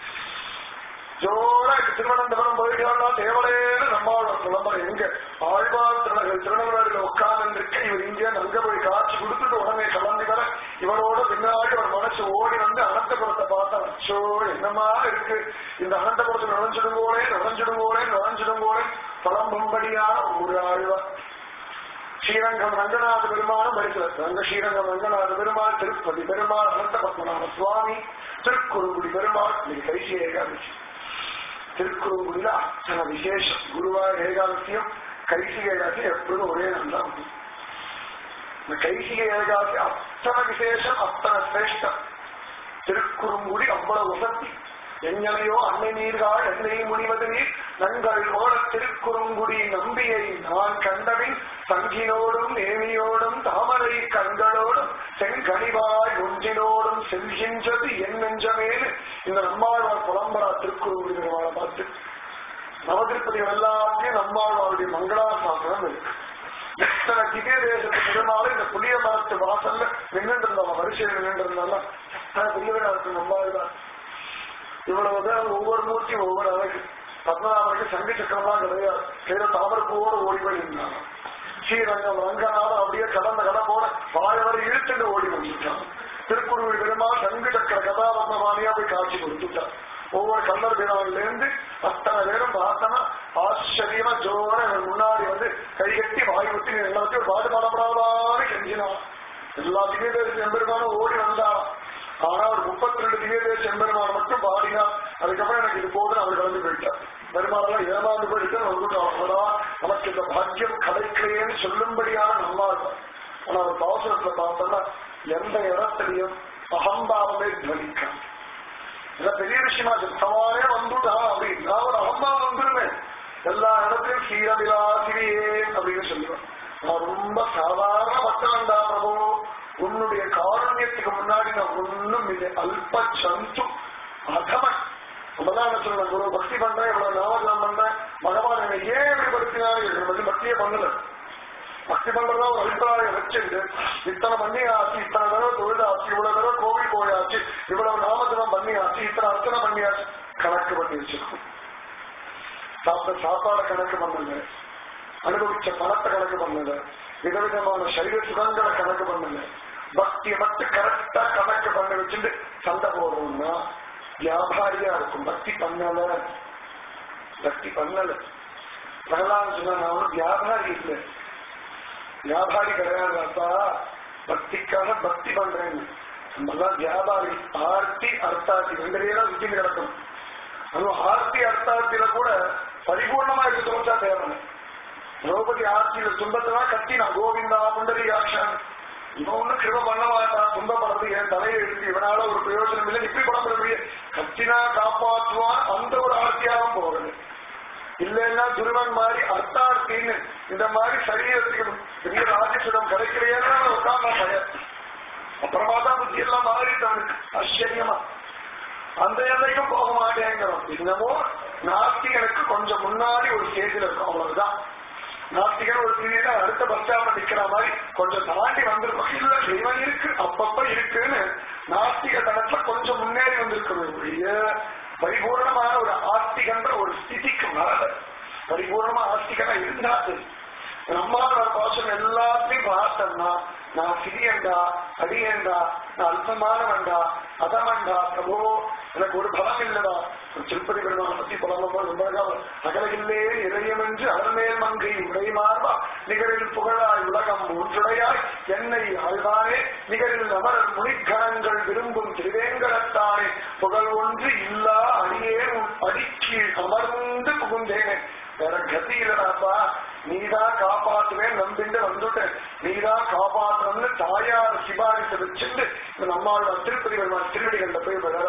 ஜோரா திருவனந்தபுரம் போயிட்டான்னா தேவலேன்னு நம்மளோட விளம்பரம் எங்க ஆழ்வார் திருநகர் திருநெல்வேலியில உட்கார்ந்து இருக்க இவர் இங்கே அங்க போய் காட்சி கொடுத்துட்டு உடனே கிளம்பி வர இவரோட பின்னாடி ஒரு மனசு ஓடி வந்து அனந்தபுரத்தை பார்த்தா அச்சோ என்னமா இருக்கு இந்த அனந்தபுரத்தை நுழைஞ்சிடுங்கோளே நுழைஞ்சிடுங்கோளே நுழைஞ்சிடுங்கோளே புலம்பும்படியான ஒரு ஆழ்வார் ஸ்ரீரங்கம் ரங்கநாத பெருமானும் வருகிறது ரங்க ஸ்ரீரங்கம் ரங்கநாத பெருமாள் திருப்பதி பெருமாள் அனந்த பத்மநாப சுவாமி திருக்குறுங்குடி பெருமாள் இன்னைக்கு கைசி ஏகாதசி திருக்குறுங்குடியில அத்தனை விசேஷம் குருவார் ஏகாதசியம் கைசிக ஏகாதசி எப்பொழுதும் ஒரே நல்லா இருக்கும் இந்த கைசிக ஏகாதசி அத்தனை விசேஷம் அத்தனை சிரேஷ்டம் திருக்குறுங்குடி அவ்வளவு உசத்தி எங்கனையோ அன்னை நீர்கால் என்னை முனிவது நீர் நங்கள் ஓட திருக்குறுங்குடி நம்பியை நான் கண்டபின் சங்கினோடும் நேமியோடும் தாமரை கண்களோடும் செங்கனிவாய் ஒன்றினோடும் செல்கின்றது என் நெஞ்சமேனு இந்த நம்மாழ்வார் புலம்பரா திருக்குறுங்குடி பெருமாளை பார்த்து நவதிருப்பதிகள் எல்லாத்தையும் நம்மாழ்வாருடைய மங்களாசாசனம் இருக்கு எத்தனை திவ்ய தேசத்து பெருமாள் இந்த புளிய மரத்து வாசல்ல நின்று இருந்தவங்க வரிசையில் நின்று இருந்தாங்க எத்தனை பெரியவரா இருக்கு நம்மாழ்வார் இவ்வளவுதான் ஒவ்வொரு மூர்த்தியும் ஒவ்வொரு அழகு பத்மநாபனுக்கு சங்க சக்கரம்லாம் கிடையாது கையில தாமரப்பூவோடு ஓடி போய் நின்றாங்க ஸ்ரீரங்கம் ரங்கநாதம் அப்படியே கடந்த கடை போல வாழவரை இழுத்துட்டு ஓடி வந்துட்டான் திருக்குறள் பெருமாள் சங்கு சக்கர கதாபத்மபாணியா போய் காட்சி கொடுத்துட்டார் ஒவ்வொரு கல்லர் பிரான்ல இருந்து அத்தனை பேரும் பார்த்தனா ஆச்சரியமா ஜோர இவன் முன்னாடி வந்து கைகட்டி வாய் விட்டு எல்லாத்தையும் ஒரு பாட்டு பாடப்படாதான்னு கெஞ்சினான் எல்லா திவ்யதேச எம்பெருமானும் ஓடி வந்தான் ஆனா ஒரு முப்பத்தி ரெண்டு திவ்யதேச எம்பெருமான் மட்டும் பாடினா அதுக்கப்புறம் எனக்கு இது போதுன்னு அவர் கலந்து போயிட்டார் பெருமாளெல்லாம் ஏமாந்து போயிட்டு வந்துட்டோம் நமக்கு இந்த பாக்கியம் கிடைக்கலையேன்னு சொல்லும்படியான நம்மாள் ஆனா ஒரு பாவசனத்துல பார்த்தோம்னா எந்த இடத்துலயும் அகம்பாவமே துவனிக்கான் இதான் பெரிய விஷயமா சுத்தமாவே வந்துட்டா அப்படின்னா ஒரு அகம்பாவம் வந்துருமே எல்லா இடத்துலயும் சீரவிலாசிரியே அப்படின்னு சொல்லுவேன் நான் ரொம்ப சாதாரண பக்தன்டா பிரபு உன்னுடைய காரண்யத்துக்கு முன்னாடி நான் ஒண்ணும் இல்லை அல்ப சந்து அதமன் நம்மதான் சொல்றேன் ஒரு பக்தி பண்றேன் இவ்வளவு நாமஜம் பண்றேன் பகவான் என்னை ஏன் இப்படி படுத்தினாரு எனக்கு வந்து பக்தியே பண்ணல பக்தி பண்றதா ஒரு அபிப்பிராயம் வச்சுட்டு இத்தனை பண்ணி ஆச்சு இத்தனை தடவை தொழிலாச்சு இவ்வளவு தடவை கோவில் போயாச்சு இவ்வளவு நாமஜனம் பண்ணியாச்சு இத்தனை அர்ச்சனை பண்ணியாச்சு கணக்கு பண்ணி வச்சிருக்கோம் சாப்பிட்ட சாப்பாடு கணக்கு பண்ணல அனுபவிச்ச பணத்தை கணக்கு பண்ணல விதவிதமான சரீர சுகங்களை கணக்கு பண்ணல பக்தியை மட்டும் கரெக்டா கணக்கு பண்ண வச்சுட்டு சண்டை போடுறோம்னா வியாபாரியா இருக்கும் பக்தி பண்ணல பக்தி பண்ணல பிரகலாதன் சொன்னா நான் ஒரு வியாபாரி இல்லை வியாபாரி கிடையாது அப்பா பக்திக்காக பக்தி பண்றேன்னு நம்மலாம் வியாபாரி ஆர்த்தி அர்த்தார்த்தி ரெண்டு பேரும் சுத்தி கிடக்கும் அதுவும் ஆர்த்தி அர்த்தார்த்தியில கூட பரிபூர்ணமா இருக்க தோற்றா தேவை திரௌபதி ஆட்சியில துன்பத்தான் கத்தினா கோவிந்தா புண்டரி ஆக்ஷன் இவன் ஒண்ணு கிருப பண்ண மாட்டான் துன்பப்படுறது என் தலையை எடுத்து இவனால ஒரு பிரயோஜனம் இல்லை இப்படி படம் முடியும் கத்தினா காப்பாற்றுவான் அந்த ஒரு ஆர்த்தியாகவும் போகிறது இல்லைன்னா துருவன் மாதிரி அர்த்தார்த்தின்னு இந்த மாதிரி சரீரத்துக்கு பெரிய ராஜசுடம் கிடைக்கிறேன்னு உட்கார்ந்தா பயம் அப்புறமா தான் புத்தி எல்லாம் மாறிட்டானுக்கு ஆச்சரியமா அந்த எல்லைக்கும் போக மாட்டேங்கிறோம் இன்னமும் நாஸ்திகனுக்கு கொஞ்சம் முன்னாடி ஒரு ஸ்டேஜில் இருக்கும் அவ்வளவுதான் நாஸ்திகன் ஒரு பீரியட் அடுத்த பஸ் ஸ்டாப்ல நிக்கிற மாதிரி கொஞ்சம் தாண்டி வந்திருக்கும் இல்ல இவன் இருக்கு அப்பப்ப இருக்குன்னு நாஸ்திக தளத்துல கொஞ்சம் முன்னேறி வந்திருக்கிறது ஒழிய பரிபூர்ணமான ஒரு ஆஸ்திகன்ற ஒரு ஸ்திதிக்கு வரல பரிபூர்ணமா ஆஸ்திகனா இருந்தாது நம்மளோட பாசம் எல்லாத்தையும் பார்த்தோம்னா நான் சிறியண்டா அடியண்டா நான் அல்பமானவன்டா அதமண்டா பிரபோ எனக்கு ஒரு பலம் இல்லடா திருப்பதி பெருமாள் பத்தி புலம்போ ரொம்ப அகலையில்லே இறையம் என்று அருமேல் மங்கை உடை மார்பா நிகரில் புகழாய் உலகம் ஒன்றுடையாய் என்னை ஆழ்வானே நிகரில் அமரர் முனிக்கணங்கள் விரும்பும் திருவேங்கடத்தானே புகழ் ஒன்று இல்லா அடியே உன் அடிக்கீழ் அமர்ந்து புகுந்தேனே வேற கதி இல்லடாப்பா நீதான் காப்பாத்துவேன் நம்பிண்டு வந்துட்டேன் நீதான் காப்பாற்றணும்னு தாயார் சிபாரிசு வச்சுட்டு இந்த நம்மளோட திருப்பதி பெருமாள் திருவடிகள்ல போய் விழற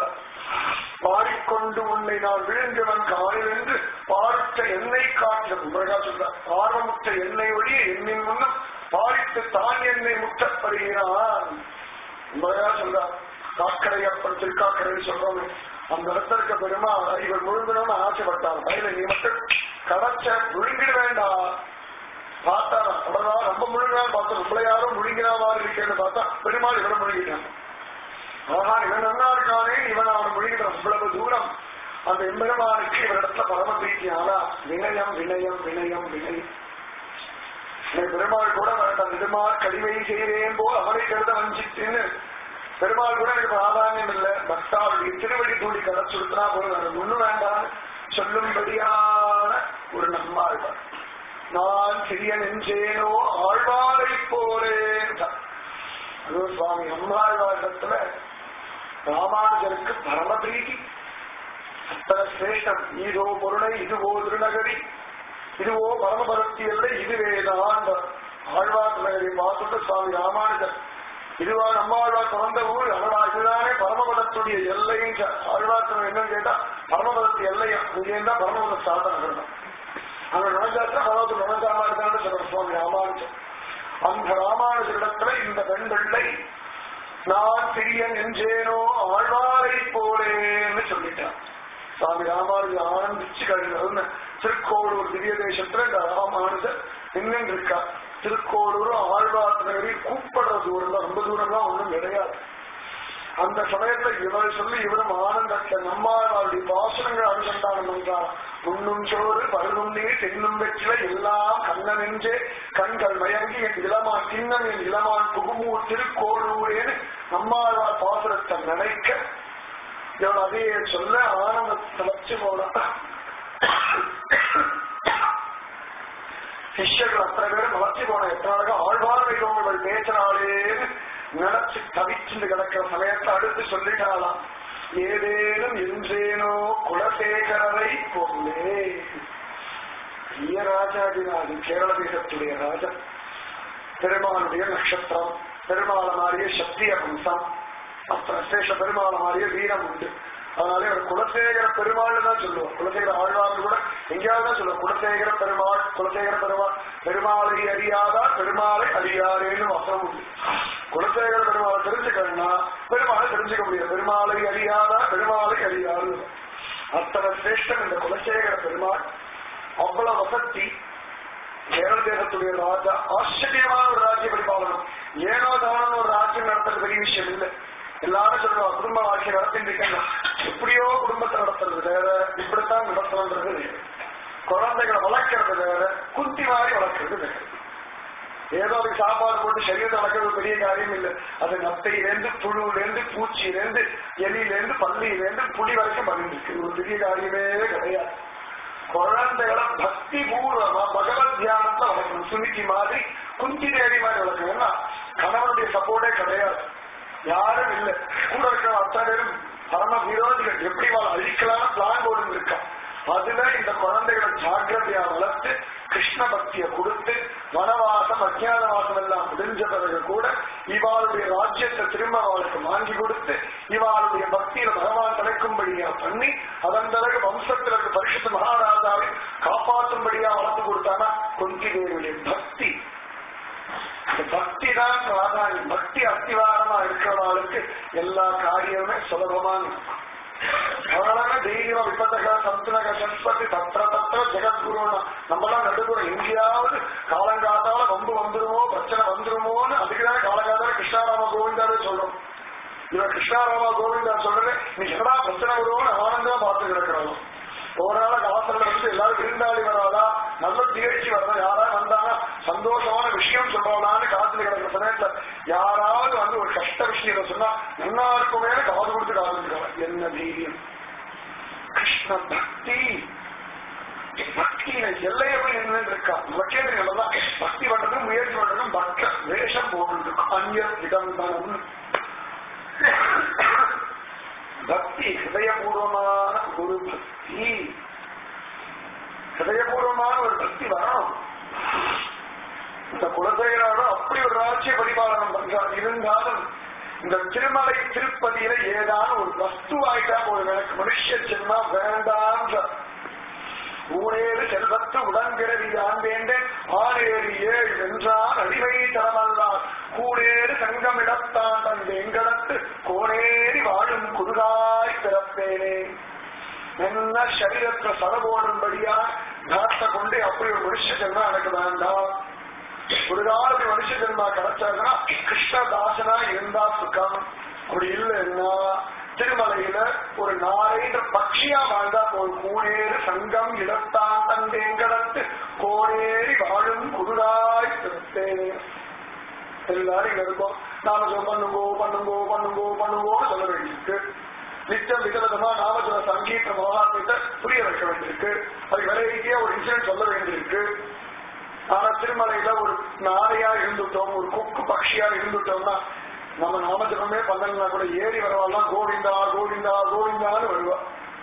பாடிக்கொண்டு உன்னை நான் விழுந்தவன் காலில் என்று பார்த்த எண்ணெய் காற்று முருகா சொல்றார் ஆர்வமுற்ற எண்ணெய் ஒழிய எண்ணின் முன்னும் பாடித்து தான் என்னை முற்றப்படுகிறான் முருகா சொல்றார் காக்கடை அப்பன் திருக்காக்கடை சொல்றோமே அந்த இடத்துல இருக்க பெருமா இவர் முழுங்கணும்னு ஆசைப்பட்டார் பயில நீ மட்டும் கடைச்ச முழுங்கிட வேண்டாம் பார்த்தாரா அவ்வளவுதான் ரொம்ப முழுங்கினான்னு பார்த்தா நம்மள யாரும் முழுங்கினா மாதிரி இருக்கேன்னு பார்த்தா பெருமாள் இவரை முழுங்கிட்டான் ஆஹா இவன் நல்லா இருக்கானே இவன் அவன் முழுங்கிட்டான் இவ்வளவு தூரம் அந்த எம்பெருமானுக்கு இவரிடத்துல பரம பிரீத்தியானா வினயம் வினயம் வினயம் வினயம் எனக்கு பெருமாள் கூட வேண்டாம் நிஜமார் கடிவை செய்கிறேன் போல் அவரை கருத வஞ்சித்துன்னு பெருமாள் கூட எனக்கு ஆதாயம் இல்லை பக்தாவுடைய திருவடி தூளி கடைச்சுடுத்தினா போதும் அது ஒண்ணு வேண்டாம் சொல்லும்படியான ஒரு நம்மாழ்வார் நான் சிறிய நெஞ்சேனோ ஆழ்வாரை போலேன் அதுவும் சுவாமி அம்மாழ்வாரிடத்துல ராமானுஜருக்கு பரம பிரீதி அத்தனை சிரேஷ்டம் இதோ பொருளை இதுவோ திருநகரி இதுவோ பரமபக்தி அல்ல இதுவேதான் ஆழ்வார் திருநகரை பார்த்துட்டு சுவாமி ராமானுஜர் இதுவா நம்மாழ்வார் பிறந்த ஊர் அவளா இதுதானே பரமபதத்துடைய எல்லைன்னு ஆழ்வார் என்னன்னு கேட்டா பரமபதத்து எல்லையா இங்கேருந்தா பரமபத சாதனம் தான் அங்க நுழைஞ்சாச்சுன்னா பரமபதம் நுழைஞ்சாம இருக்கான்னு சொல்ற சுவாமி ராமானுஜர் அந்த ராமானுஜரிடத்துல இந்த பெண் பிள்ளை நான் சிறியன் என்றேனோ ஆழ்வாரை போலேன்னு சொல்லிட்டான் சுவாமி ராமானுஜர் ஆரம்பிச்சு கழிவு திருக்கோளூர் திவ்ய தேசத்துல இந்த ராமானுஜர் நின்று இருக்கா திருக்கோளூர் ஆழ்வார் நகரி கூப்பிடுற தூரம் தான் ரொம்ப தூரம்லாம் ஒண்ணும் கிடையாது அந்த சமயத்துல இவர் சொல்லி இவரும் ஆனந்தத்தை நம்மாழ்வாருடைய பாசனங்கள் அனுசந்தானம் பண்றார் உண்ணும் சோறு பருகும் நீர் தென்னும் வெற்றில எல்லாம் கண்ணன் என்றே கண்கள் மயங்கி என் இளமான் சின்னம் என் இளமான் புகுமூர் திருக்கோளூரேன்னு நம்மாழ்வார் பாசுரத்தை நினைக்க இவன் அதையே சொல்ல ஆனந்தத்தை வச்சு போனான் சிஷ்யர்கள் அத்தனை பேரும் வளர்ச்சி போன எத்தனை ஆழ்வார் வைகோங்கள் பேசினாலேன்னு நினைச்சு தவிச்சுட்டு கிடக்கிற சமயத்தை அடுத்து சொல்லிட்டாலாம் ஏதேனும் இன்றேனோ குலசேகரரை பொருளே பெரிய ராஜாதிராஜு கேரள தேசத்துடைய ராஜா பெருமாளுடைய நட்சத்திரம் பெருமாள மாதிரியே சக்திய வம்சம் அத்தனை சேஷ பெருமாள மாதிரியே வீரம் உண்டு அதனாலே அவர் குலசேகர பெருமாள் தான் சொல்லுவோம் குலசேகர ஆழ்வார் கூட எங்கேயாவது தான் சொல்லுவோம் குலசேகர பெருமாள் குலசேகர பெருமாள் பெருமாளை அறியாதா பெருமாளை அறியாரேன்னு வசனம் உண்டு குலசேகர பெருமாளை தெரிஞ்சுக்கணும்னா பெருமாளை தெரிஞ்சுக்க முடியாது பெருமாளை அறியாதா பெருமாளை அறியாது அத்தனை சிரேஷ்டம் இந்த குலசேகர பெருமாள் அவ்வளவு வசதி கேரள தேசத்துடைய ராஜா ஆச்சரியமான ஒரு ராஜ்ய பரிபாலனம் ஏனோ தானோ ஒரு ராஜ்யம் நடத்துறது பெரிய விஷயம் இல்லை எல்லாரும் சொல்லுவோம் குடும்ப வாழ்க்கை நடத்திட்டு எப்படியோ குடும்பத்தை நடத்துறது வேற இப்படித்தான் நடத்தணுன்றது வேற குழந்தைகளை வளர்க்கறது வேற குந்தி மாதிரி வளர்க்கறது வேற ஏதோ அதுக்கு சாப்பாடு போட்டு சரீரத்தை வளர்க்கறது பெரிய காரியம் இல்லை அது நத்தையிலேருந்து புழுவிலேருந்து பூச்சியிலேருந்து எலியிலேருந்து பள்ளியிலேருந்து புலி வரைக்கும் பண்ணிட்டு இருக்கு ஒரு பெரிய காரியமே கிடையாது குழந்தைகளை பக்தி பூர்வமா பகவத் தியானத்துல வளர்க்கணும் சுனிக்கு மாதிரி குந்தி தேவி மாதிரி வளர்க்கணும் ஏன்னா கணவனுடைய சப்போர்ட்டே கிடையாது யாரும் இல்லை கூட இருக்கிற அத்தனை பேரும் பரம விரோதிகள் எப்படி வாழ அழிக்கலாம் பிளான் போட்டு இருக்கா அதுல இந்த குழந்தைகளை ஜாக்கிரதையா வளர்த்து கிருஷ்ண பக்தியை கொடுத்து வனவாசம் அஜ்ஞானவாசம் எல்லாம் முடிஞ்ச பிறகு கூட இவாளுடைய ராஜ்யத்தை திரும்ப அவளுக்கு வாங்கி கொடுத்து இவாளுடைய பக்தியில பகவான் தலைக்கும்படியா பண்ணி அதன் பிறகு வம்சத்தில் இருக்க பரிசுத்த மகாராஜாவை காப்பாற்றும்படியா வளர்த்து கொடுத்தானா குந்தி தேவியுடைய பக்தி இந்த பக்தி தான் பிராதானியம் பக்தி அத்திவாரமா இருக்கிறவர்களுக்கு எல்லா காரியமுமே சுலபமா இருக்கும் அதனால தைரியமா விபத்தக சத்துனக சத்பதி தத்திர தத்திர ஜெகத்குருன்னா நம்மளாம் நடுப்புறம் எங்கேயாவது காலங்காத்தால வம்பு வந்துருமோ பிரச்சனை வந்துருமோன்னு அதுக்குதான் காலங்காத்தால கிருஷ்ணாராம கோவிந்தாவே சொல்றோம் இவன் கிருஷ்ணாராமா கோவிந்தா சொல்றது நீ என்னடா பிரச்சனை வருவோம்னு ஆனந்தமா பார்த்து கிடக்கிறோம் ஒரு நாள் காலத்துல வந்து எல்லாரும் விருந்தாளி வராதா நல்ல திகழ்ச்சி வரதா யாராவது வந்தாங்கன்னா சந்தோஷமான விஷயம் சொல்றாங்களான்னு காத்துல கிடக்கிற சமயத்துல யாராவது வந்து ஒரு கஷ்ட விஷயத்தை சொன்னா நல்லா இருக்குமே காது கொடுத்து காமிக்கிறாங்க என்ன தைரியம் கிருஷ்ண பக்தி பக்தியில எல்லையை போய் என்ன இருக்கா நம்ம கேட்டுக்கலாம் பக்தி பண்றதும் முயற்சி பண்றதும் பக்த வேஷம் போட்டுருக்கும் அந்நிய இடம்பரம் பக்தி ஹிருதயபூர்வமான ஒரு பக்தி ஹிருதயபூர்வமான ஒரு பக்தி வரணும் இந்த குலசேகராலும் அப்படி ஒரு ராஜ்ய பரிபாலனம் பண்றார் இருந்தாலும் இந்த திருமலை திருப்பதியில ஏதான ஒரு வஸ்து ஆயிட்டா போதும் எனக்கு மனுஷ ஜென்மா வேண்டான்ற ஊரேறு செல்வத்து உடன்பிறவி யான் வேண்டேன் ஆறேறு ஏழு வென்றான் அடிமை தரமல்லான் கூடேறு சங்கமிடத்தான் தன் எங்கடத்து கோணேறி வாழும் குருகாய் பிறப்பேனே என்ன சரீரத்துல சரபோடும்படியா தாத்த கொண்டு அப்படி ஒரு மனுஷ ஜென்மா எனக்கு வேண்டாம் ஒரு காலத்து மனுஷ ஜென்மா கிடைச்சாங்கன்னா கிருஷ்ணதாசனா இருந்தா சுகம் அப்படி இல்லைன்னா திருமலையில ஒரு நாரைன்ற பட்சியா வாழ்ந்தா போல் கூணேறு சங்கம் இடத்தான் தந்தேங்கடத்து கோணேறி வாழும் குருடாய் பிறத்தேனே எல்லாரும் இங்க இருக்கோம் நாம சொல்ல பண்ணுங்கோ பண்ணுங்கோ பண்ணுங்கோ பண்ணுங்கோன்னு சொல்ல வேண்டியிருக்கு நிச்சயம் விதவிதமா நாம சொல்ல சங்கீத மகாத்மத்தை புரிய வைக்க வேண்டியிருக்கு அது வெரைட்டியா ஒரு இன்சிடென்ட் சொல்ல வேண்டியிருக்கு ஆனா திருமலையில ஒரு நாரையா இருந்துட்டோம் ஒரு கொக்கு பட்சியா இருந்துட்டோம்னா நம்ம நாமஜபமே பண்ணலன்னா கூட ஏறி வரவாள்லாம் கோவிந்தா கோவிந்தா கோவிந்தான்னு வருவா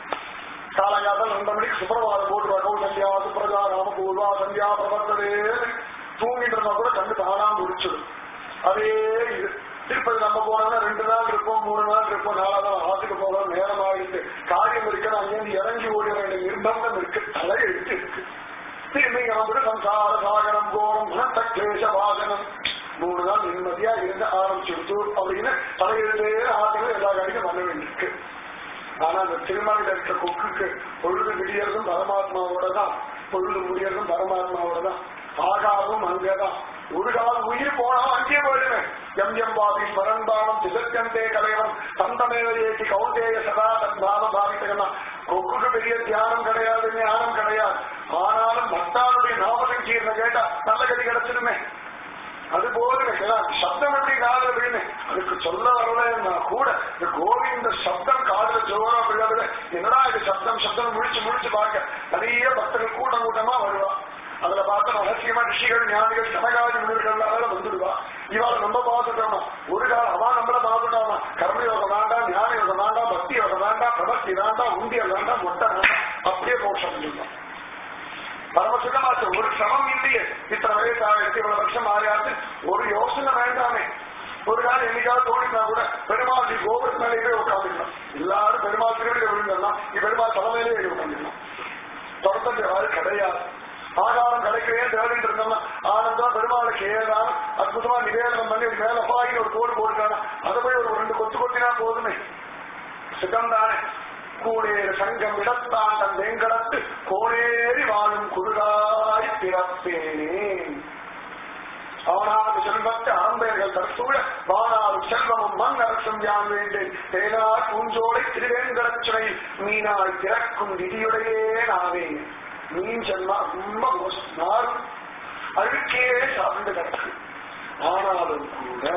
காலங்காலம் ரெண்டு மணிக்கு சுப்பிரபாதம் போட்டுருவா கௌசல்யா சுப்ரஜா ராமபூர்வா சந்தியா பிரபர்த்ததே தூங்கிட்டு இருந்தா கூட கண்டு தானா முடிச்சிடும் அதே இது திருப்பதி நம்ம போனோம்னா ரெண்டு நாள் இருப்போம் மூணு நாள் இருப்போம் நாலா நாள் ஆத்துக்கு போகலாம் நேரம் ஆகிட்டு காரியம் இருக்கு அங்கேருந்து இறங்கி ஓட வேண்டிய நிர்பந்தம் இருக்கு தலை எழுத்து இருக்கு திரும்பி வந்து சம்சார சாகரம் கோரம் குணத்த கிளேச வாகனம் மூணு நாள் நிம்மதியா இருந்து ஆரம்பிச்சுடுத்து அப்படின்னு தலையிலே ஆகிறது எல்லா காரியம் பண்ண வேண்டியிருக்கு ஆனா அந்த திருமலையில இருக்க கொக்குக்கு பொழுது விடியறதும் பரமாத்மாவோட தான் பொழுது முடியறதும் பரமாத்மாவோட தான் ஆகாவும் அங்கதான் ஒரு காலம் உயிர் போனாலும் அங்கே போயிடுவேன் எம் எம் பாபி ஸ்மரன்பாவம் திசத்தியந்தே கலைவன் தந்தமேவரேசி கௌந்தேய சதா தன் பாவ பாவித்தகனா கொக்குக்கு பெரிய தியானம் கிடையாது ஞானம் கிடையாது ஆனாலும் பக்தாளுடைய நாமசங்கீர்ண கேட்டா நல்ல கதி கிடைச்சிடுமே அது போதுமே சப்தம் எப்படி காதல விழுமே அதுக்கு சொல்ல வரலன்னா கூட இந்த கோவிந்த சப்தம் காதல ஜோரா விழாதுல என்னடா இது சப்தம் சப்தம் முடிச்சு முடிச்சு பார்க்க நிறைய பக்தர்கள் கூட்டம் கூட்டமா வருவா அதுல பார்த்த ரகசியமா ரிஷிகள் ஞானிகள் சமகாதி முனிவர்களால வந்துடுவா இவாள் நம்ம பார்த்துட்டோமா ஒரு காலம் அவன் நம்மள பார்த்துட்டோமா கர்மயோகம் வேண்டாம் ஞான யோகம் வேண்டாம் பக்தி யோகம் வேண்டாம் பிரபக்தி வேண்டாம் உண்டியல் வேண்டாம் மொட்டை வேண்டாம் அப்படியே மோட்சம் பண்ணிடலாம் பரமசுகமாச்சு ஒரு சிரமம் இல்லையே இத்தனை வயசு ஆயிரத்தி இவ்வளவு வருஷம் ஆயாச்சு ஒரு யோசனை வேண்டாமே ஒரு நாள் என்னைக்காவது தோணினா கூட பெருமாள் கோபுரத்து மேலே போய் உட்காந்துக்கலாம் எல்லாரும் பெருமாள் திருவிழி விழுந்தலாம் நீ பெருமாள் தலைமையிலே ஏறி உட்காந்துக்கலாம் தொடர்ந்து யாரும் கிடையாது ஆகாரம் கிடைக்கவே தேடிட்டு இருந்தோம்னா ஆனந்தம் பெருமாளுக்கு ஏதாவது அற்புதமா நிவேதனம் பண்ணி ஒரு மேல பாயின்னு ஒரு கோடு போட்டுக்கான அதை போய் ஒரு ரெண்டு கொத்து கொத்தினா போதுமே சுகம் தானே கூடேறு சங்கம் இடத்தான் தன் வேங்கடத்து கோடேறி வாழும் குருகாய் பிறப்பேனே அவனாவது செல்வத்தை ஆம்பேர்கள் தற்சூழ வானாலும் செல்வமும் மண் அரசும் யான் வேண்டேன் தேனார் பூஞ்சோலை திருவேங்கடச்சுனை மீனாய் திறக்கும் விதியுடையே நாவே மீன் ஜென்மா ரொம்ப நாரும் அழுக்கே சார்ந்து கிடக்கு ஆனாலும் கூட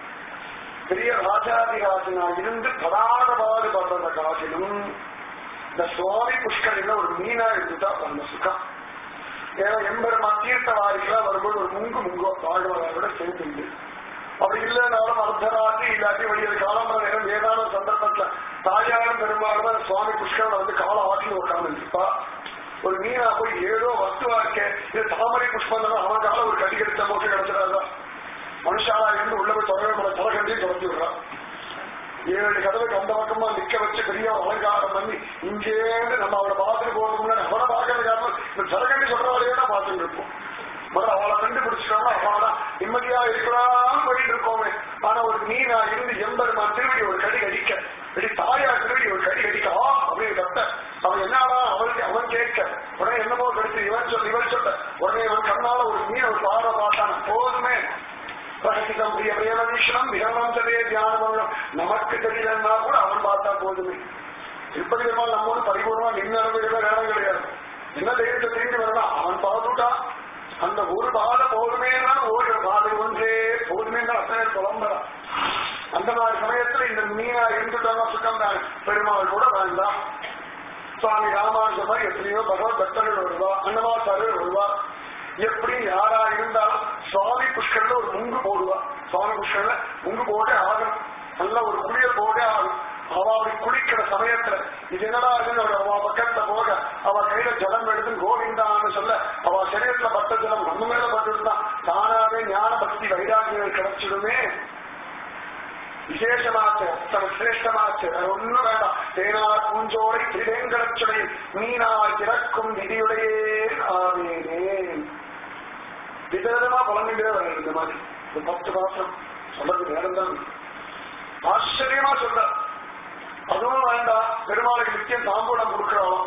பெரிய ராஜாதிராஜனா இருந்து படாத பாடுபடுறத காட்டிலும் இந்த சுவாமி புஷ்கரில ஒரு மீனா இருந்துட்டா அந்த சுகம் ஏன்னா எம்பெருமான் தீர்த்த வாரிக்கெல்லாம் வரும்போது ஒரு முங்கு முங்கோ வாழ்வாரோட சேர்ந்து அப்படி இல்லைனாலும் அர்த்தராத்திரி இல்லாட்டி வெளியே காலம்பர நேரம் ஏதான சந்தர்ப்பத்துல தாயாரும் பெரும்பாலும் சுவாமி புஷ்கரன் வந்து கால ஆட்டில் உட்கார்ந்து இருப்பா ஒரு மீனா போய் ஏதோ வஸ்துவா இருக்க இது தாமரை புஷ்பம் தானே அவன் கால ஒரு கட்டி கடிச்ச மோட்சம் கிடைச்சிடாதா மனுஷாலா இருந்து உள்ள போய் தொடர முறை தலைகண்டையும் தொடர்ந்து விடுறான் ஏழு கதவுக்கு அந்த பக்கமா நிக்க வச்சு பெரிய அலங்காரம் பண்ணி இங்கேருந்து நம்ம அவளை பார்த்துட்டு போறதுக்கு முன்னாடி அவளை பார்க்கறது காரணம் இந்த ஜலகண்டி சொல்றவளையே தான் பார்த்துட்டு இருப்போம் முதல்ல அவளை கண்டுபிடிச்சிட்டோம்னா அவளை நிம்மதியா இருக்கலாம் போயிட்டு இருக்கோமே ஆனா ஒரு மீனா இருந்து எம்பெருமான் திருவடி ஒரு கடி கடிக்க இப்படி தாயா திருவடி ஒரு கடி கடிக்க ஆ அப்படின்னு கத்த அவன் என்னடா அவளுக்கு அவன் கேட்க உடனே என்னமோ கடிச்சு இவன் சொல்ல இவன் சொல்ல உடனே இவன் கண்ணால ஒரு மீனை ஒரு பார்வை பார்த்தான் போதுமே பிரகசிதம் பிரிய பிரேமவீஷணம் விகவந்ததே தியானம் நமக்கு தெரியலன்னா கூட அவன் பார்த்தா போதுமே திருப்பதி பெருமாள் நம்மோடு பரிபூர்ணமா நின்னறவுகள நேரம் கிடையாது என்ன தைரியத்தை தெரிஞ்சு வரணும் அவன் பார்த்துட்டான் அந்த ஒரு பாதை போதுமே தான் ஒரு பாதை ஒன்றே போதுமே தான் அத்தனை புலம்புறான் அந்த மாதிரி சமயத்துல இந்த மீனா இருந்துட்டாங்க சுத்தம் தான் பெருமாள் கூட வேண்டாம் சுவாமி ராமானுஜ மாதிரி எத்தனையோ பகவத் பக்தர்கள் வருவா அன்னமாச்சாரியர் வருவா எப்படி யாரா இருந்தாலும் சுவாமி புஷ்கர்ல ஒரு முங்கு போடுவா சுவாமி புஷ்கர்ல முங்கு போட்டே ஆகும் நல்ல ஒரு குளியல் போட்டே ஆகும் அவ அப்படி குளிக்கிற சமயத்துல இது என்னடா இதுன்னு அவ அவ பக்கத்துல போக அவ கையில ஜலம் எடுத்து கோவிந்தான்னு சொல்ல அவ சரீரத்துல பட்ட ஜலம் நம்ம மேல பட்டுருந்தா தானாவே ஞான பக்தி வைராகியங்கள் கிடைச்சிடுமே விசேஷமாச்சு அத்தனை சிரேஷ்டமாச்சு வேற ஒண்ணும் வேண்டாம் தேனார் பூஞ்சோரை திரிவேங்கடச்சுடை மீனாய் திறக்கும் விதியுடையே ஆவேனேன் விதவிதமா புலம்பிட்டே வருது இந்த மாதிரி இந்த பத்து மாசம் சொல்றது நேரம் தான் ஆச்சரியமா சொல்ற அதுவும் வேண்டாம் பெருமாளுக்கு நித்தியம் தாம்பூலம் கொடுக்கிறோம்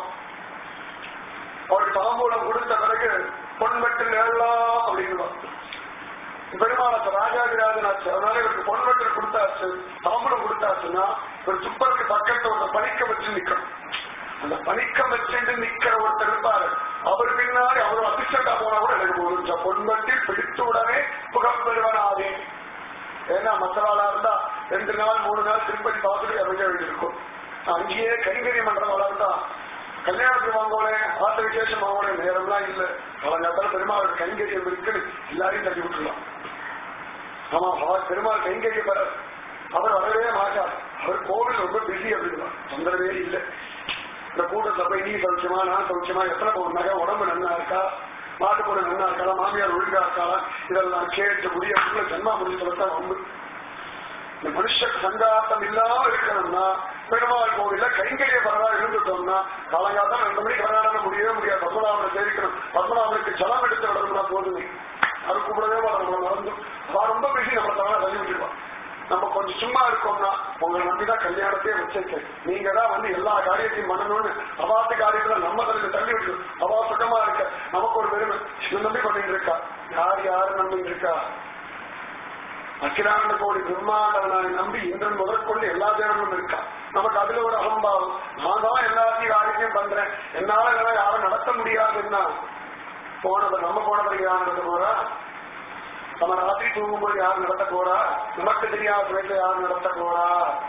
அவருக்கு தாம்பூலம் கொடுத்த பிறகு பொன்வெட்டில் எழலாம் அப்படின்னு பெருமாளத்தை ராஜாதிராஜன் ஆச்சு அதனால இவருக்கு பொன்வெட்டில் கொடுத்தாச்சு தாம்பூலம் கொடுத்தாச்சுன்னா ஒரு துப்பருக்கு பக்கத்துல ஒரு பணிக்க வச்சு நிக்கணும் அந்த பணிக்கம் வச்சுட்டு நிக்கிற ஒருத்தர் இருப்பாரு அவர் பின்னாடி அவர் அசிஸ்டண்டா போனா கூட எனக்கு போதும் பொன்வெட்டில் பிடித்த உடனே புகம் பெறுவனாதே ஏன்னா மற்றவாளா இருந்தா ரெண்டு நாள் மூணு நாள் திருப்பதி பார்த்துட்டு அமைக்க வேண்டியிருக்கும் அங்கேயே கைங்கறி மன்றவாளா இருந்தா கல்யாணத்துக்கு வாங்கோலே ஆத்த விசேஷம் வாங்கோலே நேரம்லாம் இல்ல காலங்காத்தால பெருமாள் கைங்கரியம் இருக்குன்னு எல்லாரையும் தள்ளி விட்டுலாம் ஆமா அவர் பெருமாள் கைங்கரிய பெற அவர் வரவே மாட்டார் அவர் கோவில் ரொம்ப பிஸி அப்படின்னா தொந்தரவே இல்லை இந்த கூட்டத்துல போய் நீ சௌக்கியமா நான் சௌக்கியமா எத்தனை பவுன் நகை உடம்பு நன்னா இருக்கா மாட்டு பொண்ணு நன்னா இருக்காளா மாமியார் ஒழுங்கா இருக்காளா இதெல்லாம் கேட்டு முடிய ஜென்மா முடிஞ்சதான் வந்து இந்த மனுஷ சங்காத்தம் இல்லாம இருக்கணும்னா பெருமாள் கோவில்ல கைங்கரிய பரவா இருந்துட்டோம்னா காலங்காத்தான் ரெண்டு மணிக்கு விளையாட முடியவே முடியாது பத்மநாபனை சேவிக்கணும் பத்மநாபனுக்கு ஜலம் எடுத்து விடணும்னா போதுமே அது கூப்பிடவே நம்ம மறந்து அவன் ரொம்ப பேசி நம்ம தவறா தள்ளி விட்டுருவான் நம்ம கொஞ்சம் சும்மா இருக்கோம்னா உங்களை நம்பிதான் கல்யாணத்தையே வச்சிருக்கேன் நீங்க தான் வந்து எல்லா காரியத்தையும் பண்ணணும்னு அவாத்து காரியத்துல நம்ம தலையில தள்ளி விட்டு அவா சுத்தமா இருக்க நமக்கு ஒரு பெருமை இவன் நம்பி பண்ணிட்டு இருக்கா யார் யாரு நம்பிட்டு இருக்கா அகிலாண்ட கோடி பிரம்மாண்டவனாய் நம்பி இந்திரன் முதற்கொண்டு எல்லா தேவர்களும் இருக்கா நமக்கு அதுல ஒரு அகம்பாவம் நான் தான் எல்லாத்தையும் காரியத்தையும் பண்றேன் என்னால இதெல்லாம் யாரும் நடத்த முடியாதுன்னா போனவர் நம்ம போனவருக்கு யார் நடத்த போறா நம்ம ராத்திரி தூங்கும்போது யார் நடத்த போறா நமக்கு தெரியாத சமயத்துல யார் நடத்த போறா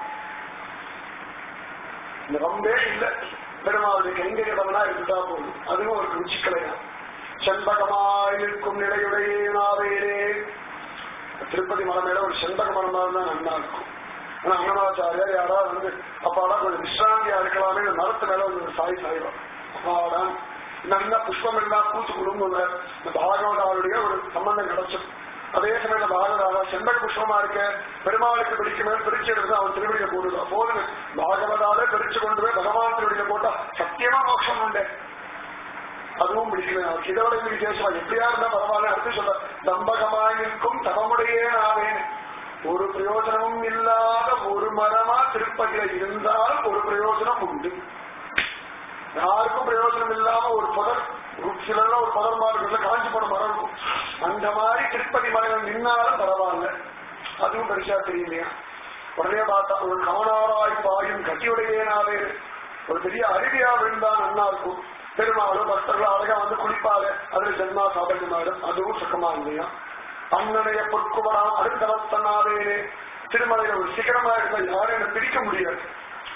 இந்த ரொம்பவே இல்ல பெருமாளுடைய கைங்கரியவனா இருந்துட்டா போதும் அதுவும் ஒரு ருச்சிக்கலையா செண்பகமாயிருக்கும் நிலையுடையே நாவேரே திருப்பதி மலை மேல ஒரு செண்பக மரமா இருந்தா நல்லா இருக்கும் ஆனா அன்னமாச்சாரியார் யாராவது வந்து அப்பாடா கொஞ்சம் விசிராந்தியா இருக்கலாமே இந்த மரத்து மேல வந்து சாய் சாய்வார் அப்பாடா நல்ல புஷ்பம் எல்லாம் பூத்து குடும்பம் இந்த பாகவதாவுடைய ஒரு சம்பந்தம் கிடைச்சது அதே சமயம் இந்த பாகவதாரா செண்பக புஷ்பமா இருக்க பெருமாளுக்கு பிடிக்குமே பிரிச்சு எடுத்து அவன் திருவடியை போடுவான் போதும் பாகவதாலே பிரிச்சு கொண்டு போய் பகவான் திருவடியை போட்டா சத்தியமா மோட்சம் உண்டு அதுவும் பிடிக்கல அவருக்கு இதை விட விசேஷமா எப்படியா இருந்தா பரவாயில்ல அடுத்து சொல்ல தம்பகமாயிருக்கும் தவமுடையே ஆவேன் ஒரு பிரயோஜனமும் இல்லாத ஒரு மரமா திருப்பதியில இருந்தால் ஒரு பிரயோஜனம் உண்டு யாருக்கும் பிரயோஜனம் இல்லாம ஒரு புதர் சிலர்லாம் ஒரு புதர் மாதிரி இருக்கும் காஞ்சி போன மரம் இருக்கும் அந்த மாதிரி திருப்பதி மரங்கள் நின்னாலும் பரவாயில்ல அதுவும் பெருசா தெரியலையா உடனே பார்த்தா ஒரு கவனாராய் பாயும் கட்டியுடையேனாவே ஒரு பெரிய அருவியா விழுந்தான் நன்னா இருக்கும் பெருமாளும் பக்தர்கள் அழகா வந்து குளிப்பாரு அதுல ஜென்மா சாபகமாயிடும் அதுவும் சுகமா இல்லையா அண்ணனைய பொற்குவராம் அடுத்தவத்தனாவேனே திருமலையில ஒரு சிகரமா இருந்தா யாரும் என்ன பிடிக்க முடியாது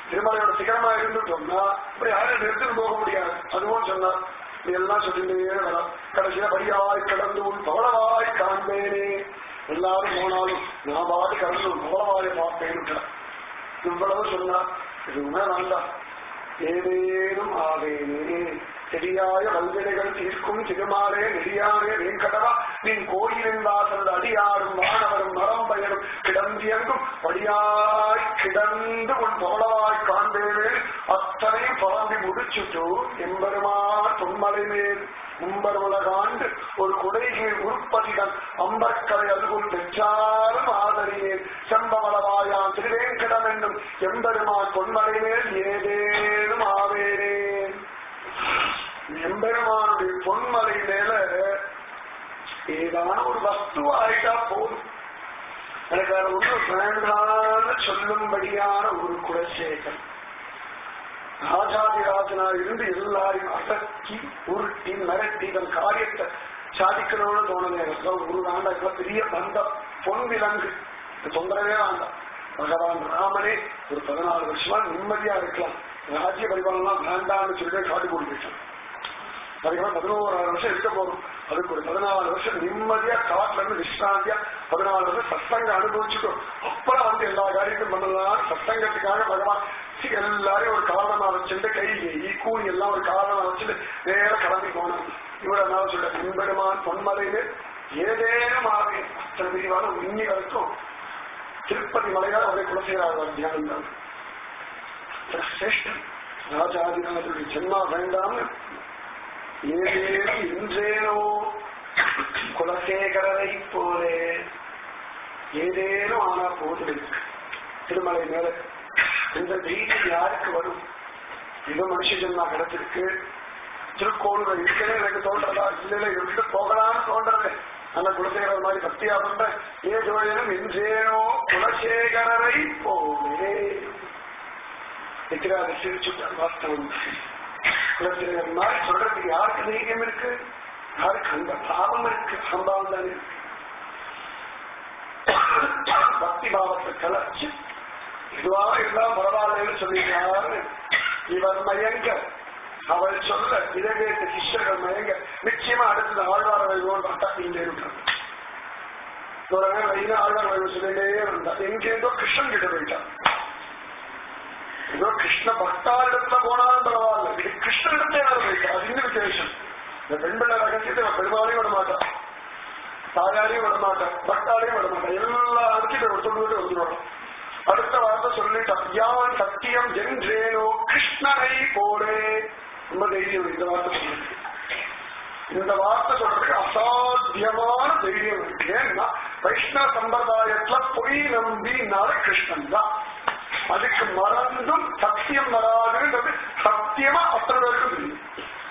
திருமலையோட சிகரமா இருந்துட்டோம்னா இப்படி யாரும் நிறுத்திட்டு போக முடியாது அதுவும் சொன்னார் நீ எல்லாம் சொல்லிட்டே வரலாம் கடைசியில படியாய் கடந்து உன் பவளவாய் காண்பேனே எல்லாரும் போனாலும் நான் பாட்டு கடந்து உன் பவளவாயை பார்ப்பேன்னு இவ்வளவு சொன்னா இது உண்மை வேண்டாம் ஏதேனும் ஆவேனே தெரியாய வல்வினைகள் தீர்க்கும் திருமாலே நெடியாரே வெங்கடவா நின் கோயிலின் வாசல் அடியாரும் வானவரும் மரம் பெயரும் கிடந்தியங்கும் படியாய் கிடந்து உன் பவளவாய் காண்பேனே அத்தனையும் பரம்பி முடிச்சுட்டு எம்பெருமான் தொன்மலை மேல் மும்பர் உலகாண்டு ஒரு குடைகீழ் உருப்பதிகள் அம்பர்கரை அல்குல் பெற்றாரும் ஆதரியேன் செம்பவளவாயான் திருவேங்கடம் என்னும் எம்பெருமான் பொன்மலை மேல் ஏதேனும் ஆவேனேன் எம்பெருமானுடைய பொன்மலை மேல ஏதான ஒரு வஸ்து ஆயிட்டா போதும் எனக்கு வேற ஒன்றும் வேண்டான்னு சொல்லும்படியான ஒரு குலசேகர் ராஜாதிராஜனா இருந்து எல்லாரையும் அசக்கி உருட்டி மிரட்டி தன் காரியத்தை சாதிக்கணும்னு தோணுது எனக்கு ஒரு ஆண்டா பெரிய பந்தம் பொன் விலங்கு இது தொந்தரவே வேண்டாம் பகவான் ராமனே ஒரு பதினாலு வருஷமா நிம்மதியா இருக்கலாம் ராஜ்ய பரிபாலனம் வேண்டாம்னு சொல்லிட்டு காட்டு கொடுத்துட்டான் அதுக்கப்புறம் பதினோராறு வருஷம் இருக்க போறோம் அதுக்கு ஒரு பதினாலு வருஷம் நிம்மதியா காட்டுல இருந்து விஸ்ராந்தியா பதினாலு வருஷம் சத்தங்க அனுபவிச்சுட்டோம் அப்புறம் வந்து எல்லா காரியத்தையும் பண்ணலாம் சத்தங்கத்துக்காக பகவான் சி- எல்லாரையும் ஒரு காரணமா வச்சுட்டு கை கூலி எல்லாம் ஒரு காரணமா வச்சுட்டு நேர கிளம்பி போனான் இவ்வளவு நாள் சொல்ல பின்பெருமான் பொன்மலையில ஏதேனும் ஆவே அத்தனை விரிவான இன்னி வரைக்கும் திருப்பதி மலையால் அவரை குலசேராவார் தியானம் தான் சிரேஷ்டன் ராஜாதிநாதருடைய ஜென்மா வேண்டாம்னு ஏதேனும் இன்றேனோ குலசேகரரை போலே ஏதேனும் ஆனா போது திருமலை மேல இந்த தைரியம் யாருக்கு வரும் இது மனுஷ ஜென்மா கிடைச்சிருக்கு திருக்கோளுகள் இருக்கவே எனக்கு தோன்றதா இல்ல இருந்து போகலாம்னு தோன்றது அந்த குலசேகரர் மாதிரி பக்தியா பண்றேன் ஏ ஜோயனும் என்றேனோ குலசேகரரை போலே நிற்கிறாரு சிரிச்சுட்டார் வாஸ்தவம் குலசேகரர் மாதிரி சொல்றதுக்கு யாருக்கு தைரியம் இருக்கு யாருக்கு அந்த பாவம் இருக்கு சம்பாவம் தானே இருக்கு பக்தி பாவத்தை கலர்ச்சி இதுவா இருந்தா பரவாயில்லன்னு சொல்லிட்டாரு இவர் மயங்க அவள் சொல்ல இதை கேட்ட சிஷ்யர்கள் மயங்க நிச்சயமா அடுத்தது ஆழ்வார வைவோம் பார்த்தா இங்கே இருக்காங்க ஒரு நாள் வைனா ஆழ்வார் வைவம் சொல்லிட்டே இருந்தா எங்கேருந்தோ கிருஷ்ணன் கிட்ட போயிட்டான் ஏதோ கிருஷ்ண பக்தாரிடத்துல போனாலும் பரவாயில்ல இது கிருஷ்ணனிடத்தே வேற போயிட்டா அது இன்னும் விசேஷம் இந்த பெண்பிள்ளை ரகசியத்தை இவன் பெருமாளையும் விட மாட்டான் தாயாரையும் விட மாட்டான் பக்தாரையும் விட மாட்டான் எல்லாருக்கும் இதை சொல்லிட்டு வந்துடுவான் அடுத்த வார்த்தை சொல்லிட்டான் யான் சத்தியம் என்றேனோ கிருஷ்ணனை போலே ரொம்ப தைரியம் இந்த வார்த்தை சொல்லிட்டு இந்த வார்த்தை சொல்றதுக்கு அசாத்தியமான தைரியம் இருக்கு ஏன்னா வைஷ்ணவ சம்பிரதாயத்துல பொய் நம்பினால கிருஷ்ணன் தான் அதுக்கு மறந்தும் சத்தியம் வராதுன்றது சத்தியமா அத்தனை பேருக்கும் தெரியும்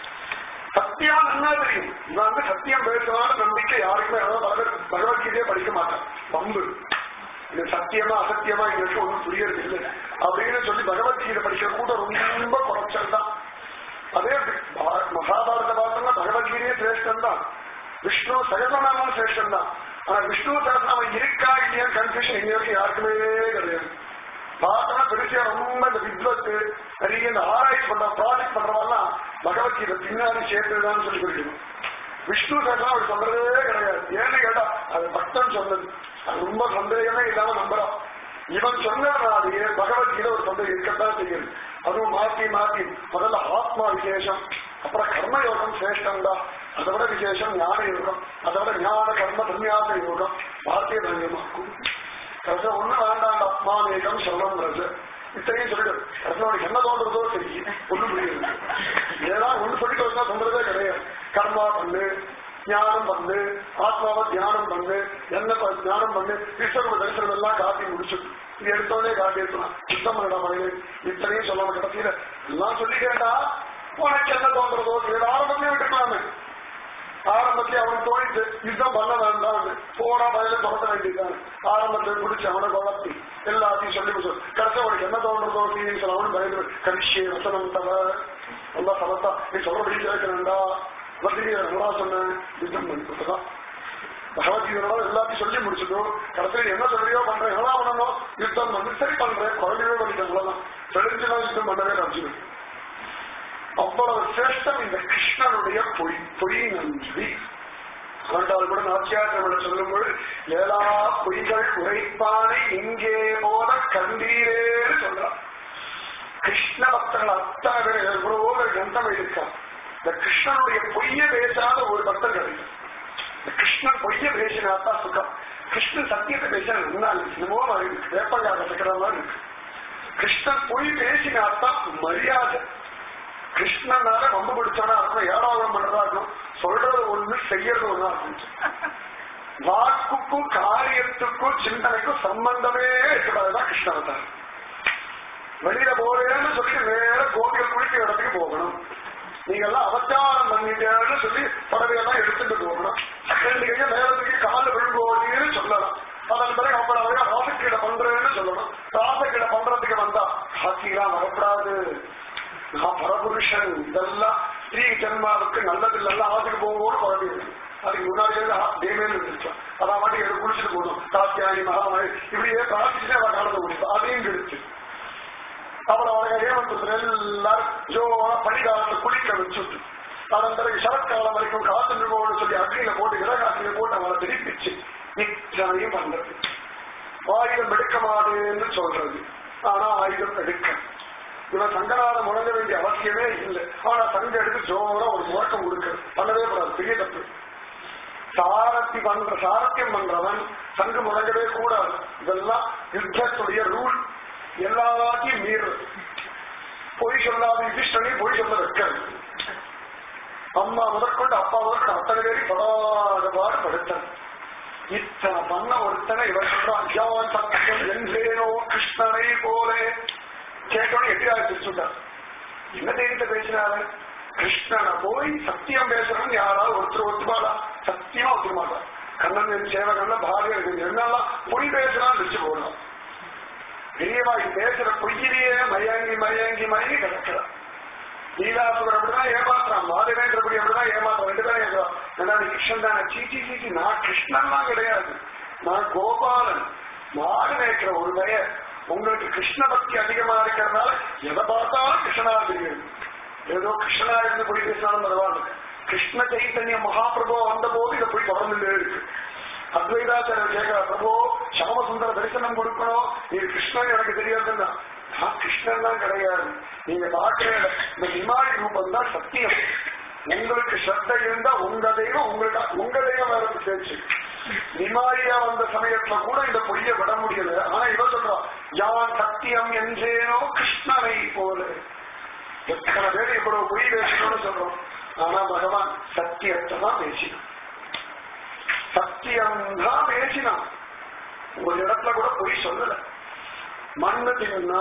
சத்தியம் நல்லா தெரியும் இவன் வந்து சத்தியம் பேசுவான நம்பிக்கை யாருக்குமே அதாவது பகவத் பகவத்கீதையே படிக்க மாட்டான் பம்பு இது சத்தியமா அசத்தியமா எங்களுக்கு ஒன்றும் புரியறது இல்லை அப்படின்னு சொல்லி பகவத்கீதை படிக்கிற கூட ரொம்ப குறைச்சல் தான் அதே பா- மகாபாரத பார்த்தோம்னா பகவத்கீதையே சிரேஷ்டம் தான் விஷ்ணு சகசநாமம் சிரேஷ்டம் தான் ஆனா விஷ்ணு சகசநாமம் இருக்கா இல்லையா கன்ஃபியூஷன் இங்க வரைக்கும் யாருக்குமே கிடையாது பார்த்தோம்னா பெருசா ரொம்ப இந்த வித்வத்து நிறைய இந்த ஆராய்ச்சி பண்ற ப்ராஜெக்ட் பண்றவெல்லாம் பகவத்கீதை பின்னாடி சேர்த்துதான் சொல்லி கொடுக்கணும் விஷ்ணு சகசனம் அப்படி சொல்றதே கிடையாது ஏன்னு கேட்டா அது பக்தன் சொன்னது அது ரொம்ப சந்தேகமே இல்லாம நம்புறான் இவன் சொன்னதுனாலேயே பகவத்கீதை ஒரு சந்தேகம் இருக்கத்தான் செய்யுது அதுவும் மாத்தி மாத்தி முதல்ல ஆத்மா விசேஷம் அப்புறம் கர்மயோகம் சிரேஷ்டம் தான் அதை விட விசேஷம் ஞான யோகம் அதை விட ஞான கர்ம சன்னியாச யோகம் வார்த்தைய தன்யமாக்கும் ரச ஒண்ணு வேண்டாம் அப்மானேகம் சரணம் ரச இத்தனையும் சொல்லிடு ரசனோட என்ன தோன்றதோ சரி ஒண்ணும் புரியுது ஏதாவது ஒண்ணு சொல்லிட்டு வந்தா சொல்றதே கிடையாது கர்மா பண்ணு ஞானம் பண்ணு ஆத்மாவை தியானம் பண்ணு என்ன ப- தியானம் பண்ணு விஸ்வரூப தரிசனம் எல்லாம் காட்டி முடிச்சு இது எடுத்தோடனே காட்டி எடுக்கலாம் சுத்தம் பண்ணடா மகளே இத்தனையும் சொல்லாம கடைசியில எல்லாம் சொல்லிட்டேன்டா உனக்கு என்ன தோன்றதோ இது ஆரம்பமே விட்டுக்கலாமே ஆரம்பத்துல அவனுக்கு தோணிட்டு யுத்தம் பண்ண வேண்டாம் போனா பதில தொடர வேண்டியதுதான் ஆரம்பத்தில் பிடிச்சு அவனை வளர்த்தி எல்லாத்தையும் சொல்லி கொடுத்து கடைசி அவனுக்கு என்ன தோன்றதோ ஃபீலிங்ஸ் அவனும் பயந்து கரிஷியே வசனம் தவ நல்லா சமத்தா நீ சொல்றபடி கேட்க வேண்டாம் வசதி நல்லா சொன்ன யுத்தம் பண்ணி கொடுத்ததான் பகவத்கீதையோட எல்லாத்தையும் சொல்லி முடிச்சுட்டோம் கடைசியில் என்ன சொல்றியோ பண்றேன் என்ன பண்ணணும் யுத்தம் வந்து சரி பண்றேன் குழந்தையோ பண்ணிட்டேன் அவ்வளவுதான் தெரிஞ்சுதான் யுத்தம் பண்ணவே அர்ஜுனன் அவ்வளவு சிரேஷ்டம் இந்த கிருஷ்ணனுடைய பொய் பொய் நன்றி ஆண்டால் கூட நாச்சியாற்றமிட சொல்லும்போது ஏழா பொய்கள் உரைப்பானை இங்கே போல கண்டீரேன்னு சொல்றான் கிருஷ்ண பக்தர்கள் அத்தனை பேர் எவ்வளவோ பேர் கந்தம் இருக்கான் இந்த கிருஷ்ணனுடைய பொய்ய பேசாத ஒரு பக்தன் கிடைக்கும் இந்த கிருஷ்ணன் பொய்ய பேசினாத்தான் சுகம் கிருஷ்ணன் சத்தியத்தை பேசினா நல்லா இருக்கு என்னமோ மாதிரி இருக்கு வேப்பங்காக இருக்கிற மாதிரி இருக்கு கிருஷ்ணன் பொய் பேசினாத்தான் மரியாதை கிருஷ்ணனால ரொம்ப பிடிச்சவனா இருக்கணும் ஏடாவரம் பண்றதா இருக்கணும் சொல்றது ஒண்ணு செய்யறது ஒண்ணா இருக்கும் வாக்குக்கும் காரியத்துக்கும் சிந்தனைக்கும் சம்பந்தமே இருக்கிறதுதான் கிருஷ்ணவதாரம் வெளியில போறேன்னு சொல்லிட்டு நேர கோபிகள் குளிக்கிற இடத்துக்கு போகணும் நீங்க எல்லாம் அவதாரம் பண்ணிட்டேன்னு சொல்லி படவையெல்லாம் எடுத்துட்டு போகணும் ரெண்டு கைய நேரத்துக்கு கால விழுங்கோடின்னு சொல்லலாம் அதன் பிறகு அவ்வளவு ராசக்கீடை பண்றேன்னு சொல்லணும் ராசக்கீடை பண்றதுக்கு வந்தா ஹாக்கிலாம் வரக்கூடாது நான் பரபுருஷன் இதெல்லாம் ஸ்ரீ ஜென்மாவுக்கு நல்லது இல்ல ஆத்துக்கு போகும்போது குழந்தை இருக்கு அதுக்கு முன்னாடி தேவேன்னு இருந்துச்சோம் அதான் மாட்டி எடுத்து குளிச்சுட்டு போகணும் காத்தியாயி மகாமாயி இப்படியே பிரார்த்திச்சுட்டு அவன் காலத்தை முடியும் அதையும் கிடைச்சு அப்புறம் அவங்க ஹேமந்தத்துல எல்லாரும் ஜோவா பனிகாலத்தை குளிக்க வச்சுட்டு அதன் பிறகு சரத்காலம் வரைக்கும் காத்து நிறுவனம் சொல்லி அக்னியில போட்டு இடகாத்தில போட்டு அவங்களை திருப்பிச்சு இத்தனையும் பண்றது ஆயுதம் எடுக்க மாட்டேன்னு சொல்றது ஆனா ஆயுதம் எடுக்க இவன் சங்கராதம் முழங்க வேண்டிய அவசியமே இல்லை ஆனா சங்க எடுத்து ஜோரா ஒரு முழக்கம் கொடுக்கிறது பண்ணவே கூடாது பெரிய தப்பு சாரத்தி பண்ற சாரத்தியம் பண்றவன் சங்கு முழங்கவே கூடாது இதெல்லாம் யுத்தத்துடைய ரூல் எல்லாத்தையும் மீறுறது பொய் சொல்லாத யுதிஷ்டனை பொய் சொல்ல வைக்கிறது அம்மா முதற்கொண்டு அப்பா முதற்கொண்டு அத்தனை பேரை படாத பாடு படுத்தன் இத்தனை பண்ண ஒருத்தனை இவர் சொல்றான் ஜான் சத்தியம் என்றேனோ கிருஷ்ணனை போல கேட்டோன்னு எட்டியாக பிரிச்சுட்டார் என்ன தைரியத்தை பேசினாரு கிருஷ்ணனை போய் சத்தியம் பேசுறவன் யாராவது ஒருத்தர் ஒத்துமாடா சத்தியமா ஒத்துமாட்டா கண்ணன் என் சேவகன்ல பாரதிய என்னெல்லாம் பொய் பேசுறான்னு வச்சு போடலாம் பெரியவா இது பேசுற பொய்யிலேயே மயங்கி மயங்கி மயங்கி கிடக்கிறான் லீலாசுவர் அப்படிதான் ஏமாத்துறான் மாதவேந்திரபடி அப்படிதான் ஏமாத்துறான் ரெண்டு பேரும் ஏற்றுறான் ஏன்னா நீ கிருஷ்ணன் தானே சீச்சி சீச்சி நான் கிருஷ்ணன்லாம் கிடையாது நான் கோபாலன் மாடு மேய்க்கிற ஒரு பெயர் உங்களுக்கு கிருஷ்ண பக்தி அதிகமா இருக்கிறதுனால எதை பார்த்தாலும் கிருஷ்ணனா தெரியும் ஏதோ கிருஷ்ணனா இருந்து போய் பேசினாலும் பரவாயில்ல கிருஷ்ண சைத்தன்ய மகாபிரபு வந்த போது இதை போய் தொடர்ந்துட்டே இருக்கு அத்வைதாச்சாரியர் கேட்கிற பிரபு சாமசுந்தர தரிசனம் கொடுக்கணும் நீ கிருஷ்ணன் எனக்கு தெரியாதுன்னா நான் கிருஷ்ணன் தான் கிடையாது நீங்க பார்க்கிற இந்த விமானி ரூபம் தான் சத்தியம் உங்களுக்கு ஸ்ரத்த இருந்தா உங்க தெய்வம் உங்களுக்கு உங்க தெய்வம் வேற பேச்சு விமாரியா வந்த சமயத்துல கூட இந்த பொய்ய விட முடியல ஆனா இவ சொல்றான் யான் சத்தியம் என்றேனோ கிருஷ்ணனை போல எத்தனை பேர் இவ்வளவு பொய் பேசணும்னு சொல்றோம் ஆனா பகவான் சத்தியத்தை தான் பேசினான் சத்தியம் தான் பேசினான் ஒரு இடத்துல கூட பொய் சொல்லல மண்ணு தின்னா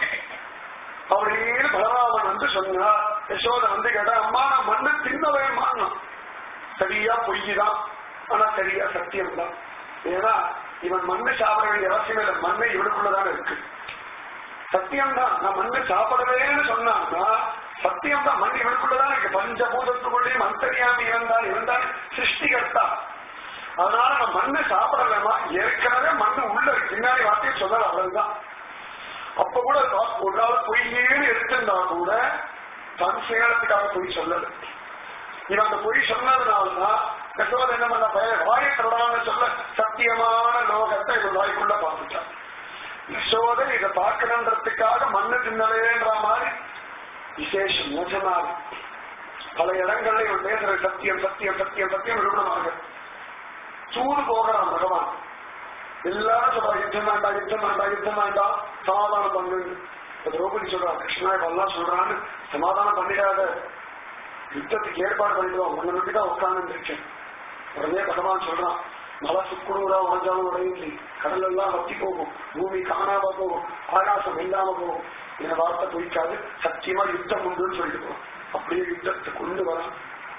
அப்படின்னு பலராமன் வந்து சொன்னா யசோத வந்து கேட்டா அம்மா நான் மண்ணு தின்னவே மாறினான் சரியா பொய் தான் ஆனா சரியா சத்தியம் தான் ஏன்னா இவன் மண்ணு சாப்பிட வேண்டிய அவசியம் இல்லை மண்ணை இவனுக்குள்ளதான் இருக்கு சத்தியம் தான் நான் மண்ணு சாப்பிடவேன்னு சொன்னான்னா சத்தியம் தான் மண் இவனுக்குள்ளதான் இருக்கு பஞ்சபூதத்துக்குள்ளேயும் அந்தரியாமி இருந்தால் இருந்தால் சிருஷ்டிகர்த்தா அதனால நான் மண்ணு சாப்பிடலாமா ஏற்கனவே மண்ணு உள்ள இருக்கு பின்னாடி வார்த்தையை சொல்லலாம் அவ்வளவுதான் அப்ப கூட ஒரு நாள் பொய்யேன்னு எடுத்திருந்தா கூட தன் சேலத்துக்காக பொய் சொல்லல இவன் அந்த பொய் சொன்னதுனால்தான் யசோத என்ன பண்ண பய- வாயை தொடரான்னு சொல்ல சத்தியமான லோகத்தை இவன் வாய்க்குள்ள பார்த்துட்டான் யசோதை இதை பார்க்கணுன்றதுக்காக மண்ணு தின்னலேன்ற மாதிரி விசேஷம் நிஜமாக பல இடங்கள்ல இவன் பேசுற சத்தியம் சத்தியம் சத்தியம் சத்தியம் நிறுவனமாக சூடு போகிறான் பகவான் எல்லாரும் சொல்றா யுத்தம் வேண்டாம் யுத்தம் வேண்டாம் யுத்தம் வேண்டாம் சமாதானம் பண்ணு இப்ப திரௌபதி சொல்றா கிருஷ்ணா இப்பெல்லாம் சொல்றான்னு சமாதானம் பண்ணிடாத யுத்தத்துக்கு ஏற்பாடு பண்ணிடுவோம் உன்னை நம்பி தான் உட்கார்ந்து இருக்கேன் உடனே பகவான் சொல்றான் மழை சுக்குனூரா உடஞ்சாலும் உடையில்லை கடல் எல்லாம் வத்தி போகும் பூமி காணாம போகும் ஆகாசம் இல்லாம போகும் இந்த வார்த்தை பொய்க்காது சத்தியமா யுத்தம் உண்டுன்னு சொல்லிட்டு போறோம் அப்படியே யுத்தத்தை கொண்டு வரான்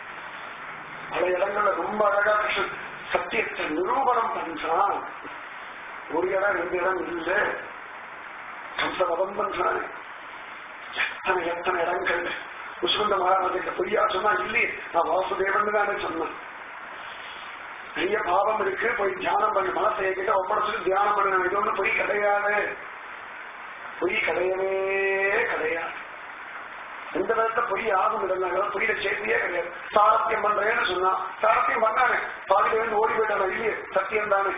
பல இடங்கள்ல ரொம்ப அழகா கிருஷ்ணன் சத்தியத்தை நிரூபணம் பண்றான் ஒரு இடம் ரெண்டு இடம் இல்ல கம்சவதம் பண்றான் எத்தனை எத்தனை இடங்கள் முசுகுந்த மகாராஜிட்ட பொய்யா சொன்னா இல்லையே நான் வாசுதேவன் தானே சொன்னேன் நிறைய பாவம் இருக்கு போய் தியானம் பண்ணு மனசை கிட்ட ஒப்படைச்சிட்டு தியானம் பண்ணு இது ஒண்ணு பொய் கிடையாது பொய் கிடையவே கிடையாது எந்த விதத்துல பொய் ஆகும் இருந்தாங்க பொய்யில சேர்த்தியே கிடையாது சாரத்தியம் பண்றேன்னு சொன்னா சாரத்தியம் பண்ணானே பாதியில இருந்து ஓடி போயிட்டான இல்லையே சத்தியம் தானே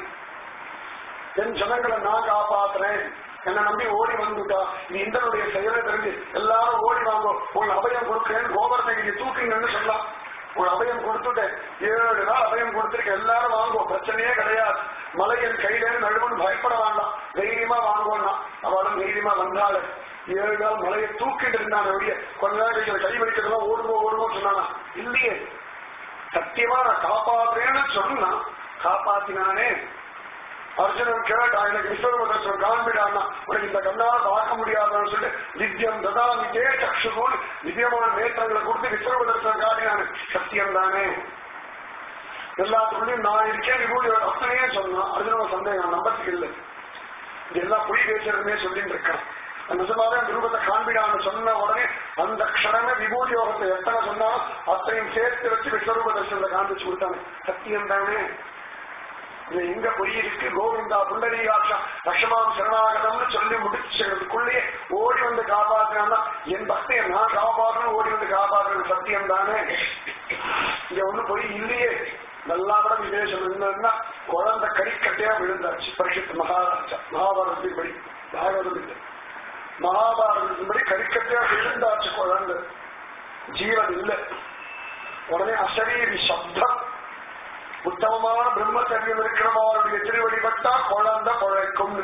என் ஜனங்களை நான் காப்பாத்துறேன் என்னை நம்பி ஓடி வந்துட்டா நீ இந்தனுடைய செயலை தெரிஞ்சு எல்லாரும் ஓடி வாங்கோ உன் அபயம் கொடுக்கிறேன் கோபுரத்தை தூக்குங்கன்னு சொல்லலாம் உன் அபயம் கொடுத்துட்டேன் ஏழு நாள் அபயம் கொடுத்திருக்க எல்லாரும் வாங்கோ பிரச்சனையே கிடையாது மலை என் கையில நழுவன் பயப்பட வேண்டாம் தைரியமா வாங்குவோம்னா அவளும் தைரியமா வந்தாள் ஏழு நாள் மலையை தூக்கிட்டு இருந்தான் ஒழிய கொஞ்ச நேரம் கழிச்சு கை வலிக்கிறதுலாம் ஓடுமோ ஓடுமோன்னு சொன்னானா இல்லையே சத்தியமா நான் காப்பாத்துறேன்னு சொன்னா காப்பாத்தினானே அர்ஜுனன் கேட்டா எனக்கு விஸ்வரூபதர்சனம் காண்பிடான்னா உனக்கு இந்த கண்ணால பார்க்க முடியாதுன்னு சொல்லிட்டு வித்யம் ததா வித்யே சக்ஷுகோன் திவ்யமான நேற்றங்களை கொடுத்து விஸ்வரூபதர்சனம் காட்டினானு சத்தியம் தானே எல்லாத்துக்குள்ளயும் நான் இருக்கேன் விபூதி அத்தனையே சொன்னான் அர்ஜுனோட சந்தேகம் நம்பத்துக்கு இல்லை இதெல்லாம் பொய் பேசுறதுமே சொல்லிட்டு இருக்கான் நிஜமாவே அந்த ரூபத்தை காண்பிடான்னு சொன்ன உடனே அந்த க்ஷணமே விபூதி யோகத்தை எத்தனை சொன்னாலும் அத்தனையும் சேர்த்து வச்சு விஸ்வரூப தர்சனத்தை காண்பிச்சு கொடுத்தாங்க சத்தியம் தானே இது எங்க பொய் இருக்கு கோவிந்தா புண்டரீகாட்சம் லட்சமாம் சரணாகதம்னு சொல்லி முடிச்சதுக்குள்ளேயே ஓடி வந்து காப்பாத்தினா என் பக்தியை நான் காப்பாற்றணும் ஓடி வந்து காப்பாற்றணும் சத்தியம் தானே இங்க ஒண்ணு பொய் இல்லையே நல்லா கூட விசேஷம் இருந்ததுன்னா குழந்தை கறிக்கட்டையா விழுந்தாச்சு பரிஷத்து மகாராஜா மகாபாரதத்தின் படி பாகவதம் இல்லை மகாபாரதத்தின் படி கறிக்கட்டையா விழுந்தாச்சு குழந்தை ஜீவன் இல்லை உடனே அசரீரி சப்தம் உத்தமமான பிரம்மச்சரியம் இருக்கிறவருடைய திருவடிபட்டா குழந்த குழைக்கும்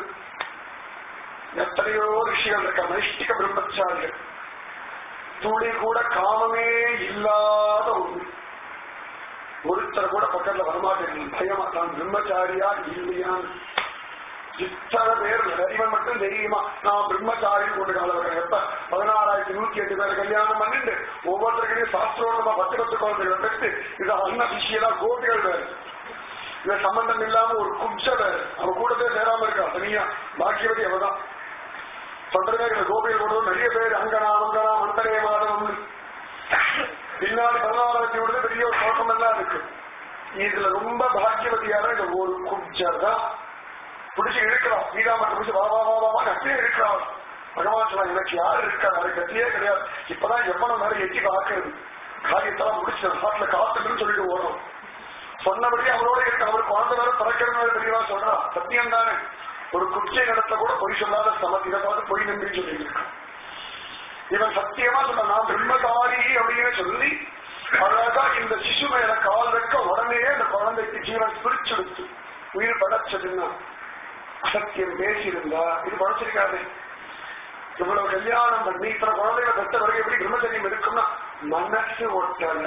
எத்தனையோ ரிஷிகள் இருக்க நைஷ்டிக பிரம்மச்சாரிகள் துளி கூட காமமே இல்லாத ஒண்ணு ஒருத்தர் கூட பக்கத்துல வரமாட்டேன் பயமா தான் பிரம்மச்சாரியா இல்லையான்னு இத்தனை பேர் அறிவன் மட்டும் தெரியுமா நான் பிரம்மச்சாரி கொண்டு காலவர்கள் எப்ப பதினாறாயிரத்தி நூத்தி எட்டு பேர் கல்யாணம் பண்ணிட்டு ஒவ்வொருத்தருக்கையும் சாஸ்திரோட்டமா பத்து பத்து குழந்தைகள் பெற்று இது அன்ன விஷயலா கோபிகள் வேறு இது சம்பந்தம் இல்லாம ஒரு குப்ச வேறு அவ கூடவே சேராம இருக்கா தனியா பாக்கியவதி அவதான் சொல்றதே இந்த கோபிகள் கூட நிறைய பேர் அங்கனா அங்கனா மந்தரே மாதவம் பின்னாடி பதினாறாயிரத்தி விடுறது பெரிய ஒரு தோட்டம் எல்லாம் இருக்கு இதுல ரொம்ப பாக்கியவதியான இந்த ஒரு குப்ஜர் தான் பிடிச்சு இழுக்கிறான் ஸ்ரீராமத்தை பிடிச்சு வா வா வா வா வா கட்டியே இழுக்கிறான் பகவான் சொன்னா எனக்கு யாரு இருக்கா அது கட்டியே கிடையாது இப்பதான் எவ்வளவு நேரம் எட்டி பார்க்கறது காரியத்தெல்லாம் முடிச்சு நாட்டுல காத்துட்டுன்னு சொல்லிட்டு ஓடுறோம் சொன்னபடி அவரோட இருக்க அவர் குழந்தை வேற பிறக்கிறது தெளிவா சொல்றா சத்தியம் தானே ஒரு குச்சை நடத்த கூட பொய் சொல்லாத சமத் இதை பார்த்து பொய் நம்பி சொல்லியிருக்கான் இவன் சத்தியமா சொன்ன நான் பிரம்மதாரி அப்படின்னு சொல்லி அழகா இந்த சிசு மேல கால் வைக்க உடனே அந்த குழந்தைக்கு ஜீவன் பிரிச்செடுத்து உயிர் படைச்சதுன்னா அசத்தியம் பேசியிருந்தா இது படைச்சிருக்காது இவ்வளவு கல்யாணம் பண்ணி இத்தனை குழந்தைகளை பெற்ற பிறகு எப்படி பிரம்மச்சரியம் இருக்கும்னா மனசு ஒட்டல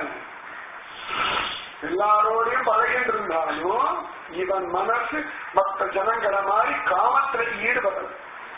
எல்லாரோடையும் பழகிட்டு இருந்தாலும் இவன் மனசு மற்ற ஜனங்களை மாதிரி காமத்துல ஈடுபடல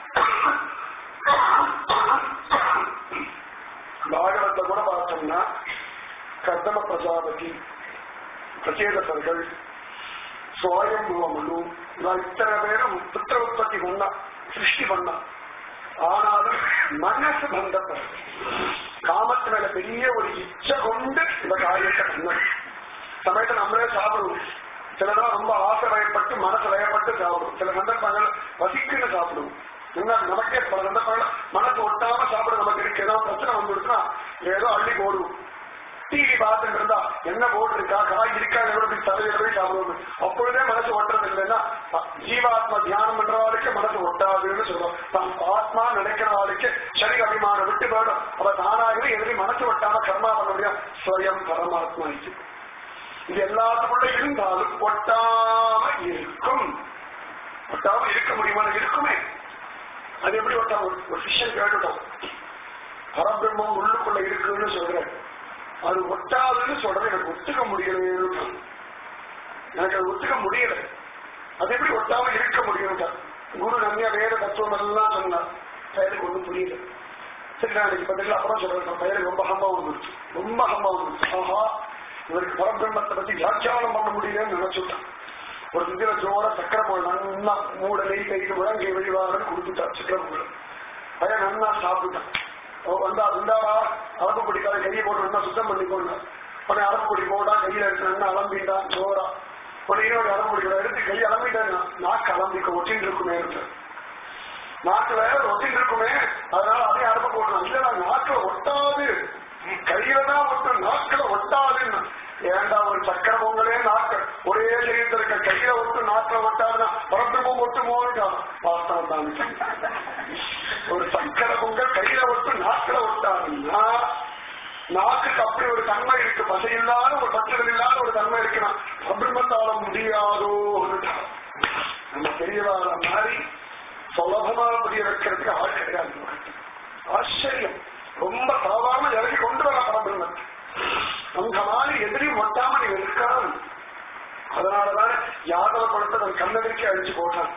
பாகவத்தை கூட பார்த்தோம்னா கர்தம பிரஜாபதி பிரச்சேதசர்கள் சுவாயம்புவமனு நான் இத்தனை பேரும் புத்திர உற்பத்தி பண்ணா சிருஷ்டி பண்ணா ஆனாலும் மனசு பந்தப்படும் காமத்து மேல பெரிய ஒரு இச்சை கொண்டு இந்த காரியத்தை பண்ணணும் சமயத்தை நம்மளே சாப்பிடுவோம் சிலதான் ரொம்ப ஆசை வயப்பட்டு மனசு வயப்பட்டு சாப்பிடுவோம் சில சந்தர்ப்பங்கள் வசிக்குன்னு சாப்பிடுவோம் என்ன நமக்கே பல சந்தர்ப்பங்கள் மனசு ஒட்டாம சாப்பிட நமக்கு இருக்கு ஏதாவது பிரச்சனை வந்துருச்சுன்னா ஏதோ அள்ளி போடுவோம் டிவி பார்த்துட்டு இருந்தா என்ன போர்டு இருக்கா காய் இருக்கா எவ்வளவு தலையில போய் சாப்பிடுவோம் அப்பொழுதே மனசு ஒட்டுறது இல்லைன்னா ஜீவாத்மா தியானம் பண்றவாளுக்கு மனசு ஒட்டாதுன்னு சொல்றோம் தான் ஆத்மா நினைக்கிறவாளுக்கு சரீர அபிமானம் விட்டு போயிடும் அவ தானாகவே எதிரி மனசு ஒட்டாம கர்மா பண்ண முடியும் ஸ்வயம் பரமாத்மா இது இது எல்லாத்துக்குள்ள இருந்தாலும் ஒட்டாம இருக்கும் ஒட்டாம இருக்க முடியுமா இருக்குமே அது எப்படி ஒட்டாம ஒரு சிஷ்யன் கேட்டுட்டோம் பரபிரம்மம் உள்ளுக்குள்ள இருக்குன்னு சொல்றேன் அது ஒட்டாதுன்னு சொல்றது எனக்கு ஒத்துக்க முடியலைன்னு எனக்கு அது ஒத்துக்க முடியல அது எப்படி ஒட்டாம இருக்க முடியும் குரு நன்மையா வேத தத்துவம் எல்லாம் சொன்னார் பெயருக்கு ஒண்ணும் புரியல சரி நான் எனக்கு பதில் அப்புறம் சொல்றேன் பெயருக்கு ரொம்ப ஹம்பா வந்துருச்சு ரொம்ப ஹம்பா வந்துருச்சு ஆஹா இவருக்கு பரபிரம்மத்தை பத்தி வியாக்கியானம் பண்ண முடியலன்னு நினைச்சுட்டான் ஒரு இதுல ஜோர சக்கரை போய் நல்லா மூடலை கைது முழங்கை வழிவாகன்னு கொடுத்துட்டான் சக்கரை பொங்கல் பையன் நன்னா சாப்பிட்டுட்டான் அவன் வந்தா வந்தாடா அரப்பு பிடிக்காத கையை போட்டு நல்லா சுத்தம் பண்ணி போடணும் உடனே அரப்பு பிடி போடா கையில இருக்கு நல்லா அலம்பிட்டான் ஜோரா ஒரு இன்னொரு அலம்பிடிக்கிற எடுத்து கை அலம்பிட்டேன் நாக்கு அலம்பிக்க ஒட்டின்னு இருக்குமே நாக்குல ஒட்டின்னு இருக்குமே அதனால அதையும் அனுப்ப போடணும் இல்ல நான் நாக்குல ஒட்டாது கையில தான் ஒட்டும் நாக்குல ஒட்டாதுன்னு ஏண்டா ஒரு சக்கர பொங்கலே நாக்கு ஒரே சரீரத்தில் இருக்க கையில ஒட்டு நாக்குல ஒட்டாதுன்னா பரப்பிரமும் ஒட்டுமோன்னு வாஸ்தவம் தான் ஒரு சக்கர பொங்கல் கையில ஒட்டு நாக்குல ஒட்டாதுன்னா நாக்குக்கு அப்படி ஒரு தன்மை இருக்கு பசை இல்லாத ஒரு பச்சைகள் இல்லாத ஒரு தன்மை இருக்குன்னா பிரம்மத்தால முடியாதோ நம்ம பெரியவார மாதிரி சுலபமா புரிய வைக்கிறதுக்கு ஆள் கிடையாது ஆச்சரியம் ரொம்ப சாதாரண இறங்கி கொண்டு வர பரபிரம்மன் அந்த மாதிரி எதிரி ஒட்டாம நீ இருக்கான் அதனாலதான் யாதவ குளத்தை தன் கண்ணதிர்க்கு அழிச்சு போட்டான்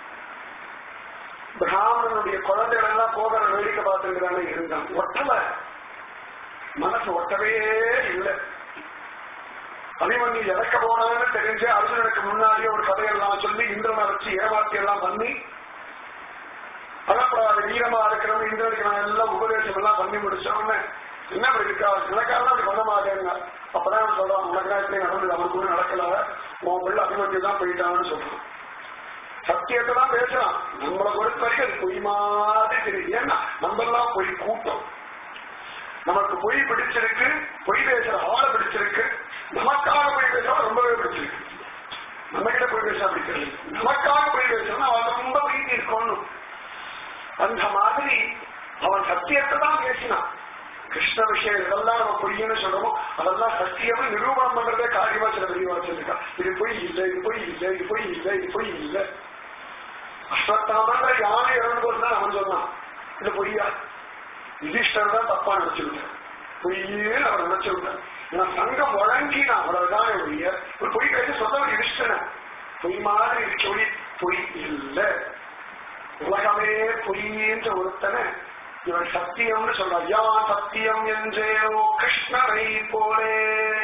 பிராமணனுடைய குழந்தைகள் எல்லாம் போகிற வேடிக்கை பார்த்துக்கிறானே இருந்தான் ஒட்டல மனசு ஒட்டவே இல்லை அபிமன்யு இறக்க போனான்னு தெரிஞ்சு அர்ஜுனனுக்கு முன்னாடியே ஒரு கதையெல்லாம் சொல்லி இந்திரனை வச்சு ஏமாத்தி எல்லாம் பண்ணி அகப்படாத வீரமா இருக்கிறவங்க இந்திரனுக்கு நான் எல்லாம் உபதேசம் எல்லாம் பண்ணி முடிச்சோன்னு என்ன அப்படி இருக்கா எனக்காக அப்படி பண்ண மாட்டேங்க அப்பதான் அவன் சொல்றான் உனக்கு இப்படி நடந்தது அவனுக்கு கூட நடக்கல உன் பிள்ளை அபிமன்யு தான் போயிட்டான்னு சொல்றான் சத்தியத்தை தான் பேசுறான் நம்மளை பொறுத்த வரைக்கும் அது பொய் மாதிரி தெரியுது ஏன்னா நம்ம எல்லாம் பொய் கூட்டம் நமக்கு பொய் பிடிச்சிருக்கு பொய் பேசுற ஆளை பிடிச்சிருக்கு நமக்காக பொய் பேசுறா ரொம்பவே பிடிச்சிருக்கு நம்ம கிட்ட பொய் பேச பிடிக்கிறது நமக்காக பொய் பேசுறோம்னா அவன் ரொம்ப பிரீத்தி இருக்கணும் அந்த மாதிரி அவன் சத்தியத்தை தான் பேசினான் கிருஷ்ண விஷயம் இதெல்லாம் நம்ம பொய்ன்னு சொல்றோமோ அதெல்லாம் சத்தியமா நிரூபணம் பண்றதே காரியமா சில பெரியவா வச்சிருக்கா இது பொய் இல்லை இது பொய் இல்லை இது பொய் இல்லை இது பொய் இல்லை அஸ்வத்தாமன்ற யானை இறந்து போது தான் அவன் சொன்னான் இது பொய்யா யுதிஷ்டர் தான் தப்பா நினைச்சுக்கிட்டார் பொய்யே அவர் நினைச்சுக்கிட்டார் நான் சங்கம் வழங்கினான் அவ்வளவுதான் ஒழிய ஒரு பொய் பேசி சொன்னவர் யுதிஷ்டன பொய் மாதிரி சொல்லி பொய் இல்லை உலகமே பொய்யென்ற ஒருத்தனை இவன் சத்தியம்னு சொல்றான் யான் சத்தியம் என்றேனோ கிருஷ்ணரை போலே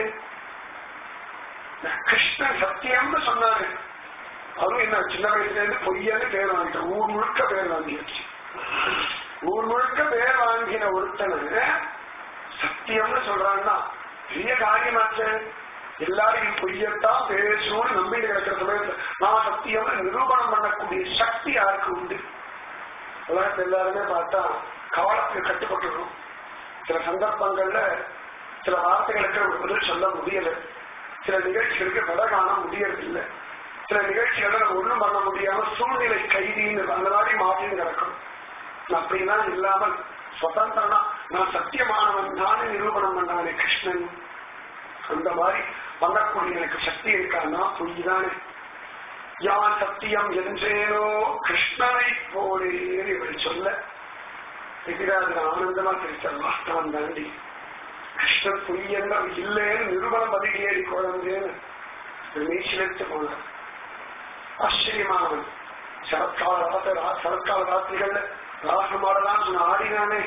கிருஷ்ணன் சத்தியம்னு சொன்னாரு அதுவும் என்ன சின்ன வயசுல இருந்து பொய்யன்னு பேர் வாங்கிட்டான் ஊர் முழுக்க பேர் வாங்கியாச்சு ஊர் முழுக்க பேர் வாங்கின ஒருத்தனை சத்தியம்னு சொல்றான்னா பெரிய காரியமாச்சு எல்லாரையும் பொய்யத்தான் பேசணும்னு நம்பிட்டு கிடக்கிற சமயத்துல நான் சத்தியம் நிரூபணம் பண்ணக்கூடிய சக்தி யாருக்கு உண்டு உலகத்தை எல்லாருமே பார்த்தா கவனத்துக்கு கட்டுப்பட்டுடும் சில சந்தர்ப்பங்கள்ல சில வார்த்தைகளுக்கு ஒரு பதில் சொல்ல முடியல சில நிகழ்ச்சிகளுக்கு விட காண முடியறதில்லை சில நிகழ்ச்சிகளை நம்ம ஒண்ணும் பண்ண முடியாம சூழ்நிலை கைதின்னு அந்த மாதிரி மாற்றின்னு கிடக்கும் அப்படிலாம் இல்லாமல் சுதந்திரனா நான் சத்தியமானவன் தானே நிரூபணம் பண்ணானே கிருஷ்ணன் அந்த மாதிரி பண்ணக்கூடிய எனக்கு சக்தி இருக்கான்னா பொய் தானே யான் சத்தியம் என்றேனோ கிருஷ்ணனை போலேன்னு இவள் சொல்ல எதிராக ஆனந்தமா தெரிவித்தார் வாஸ்தவம் தாண்டி கிருஷ்ணன் பொய் என்ன இல்லைன்னு நிரூபணம் பதிலேறி குழந்தேன்னு நீச்சிலிட்டு போனார் ஆச்சரியமானவன் சரத்கால ராத்திர சரத்கால ராத்திரிகள்ல ராசமாடலாம் சொன்ன ஆடினானே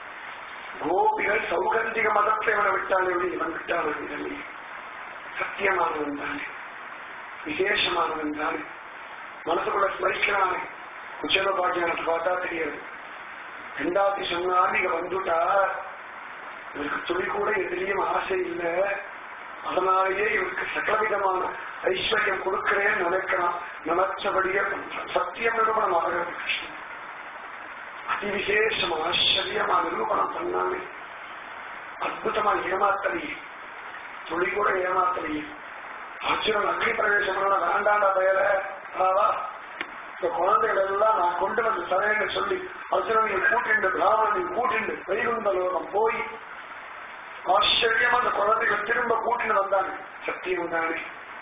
கோபிகள் சௌகந்திக மதத்தை இவனை விட்டானே இவன் விட்டான் இதனை சத்தியமானவன் தானே விசேஷமானவன் தானே மனசுக்குள்ள ஸ்மரிக்கிறானே உச்சல பாக்கியானத்தை பார்த்தா தெரியாது ரெண்டாவது சொன்னாலும் இங்க வந்துட்டா இவருக்கு துளி கூட எதிரியும் ஆசை இல்லை அதனாலேயே இவருக்கு சகலவிதமான ஐஸ்வர்யம் கொடுக்கிறேன்னு நினைக்கிறான் நினைச்சபடியே பண்றான் சத்தியம் நிரூபணம் ஆகிறது கிருஷ்ணன் அதிவிசேஷமா ஆச்சரியமா நிரூபணம் பண்ணாமே அற்புதமா ஏமாத்தலையே துளி கூட ஏமாத்தலையே அர்ஜுனன் அக்னி பிரவேசம் பண்ண வேண்டாண்ட பெயர ஆவா இந்த குழந்தைகள் எல்லாம் நான் கொண்டு வந்து தரேன்னு சொல்லி அர்ஜுனனை கூட்டிண்டு பிராமணனை கூட்டிண்டு வைகுந்த லோகம் போய் ஆச்சரியமா அந்த குழந்தைகள் திரும்ப கூட்டிட்டு வந்தாங்க சத்தியம் தானே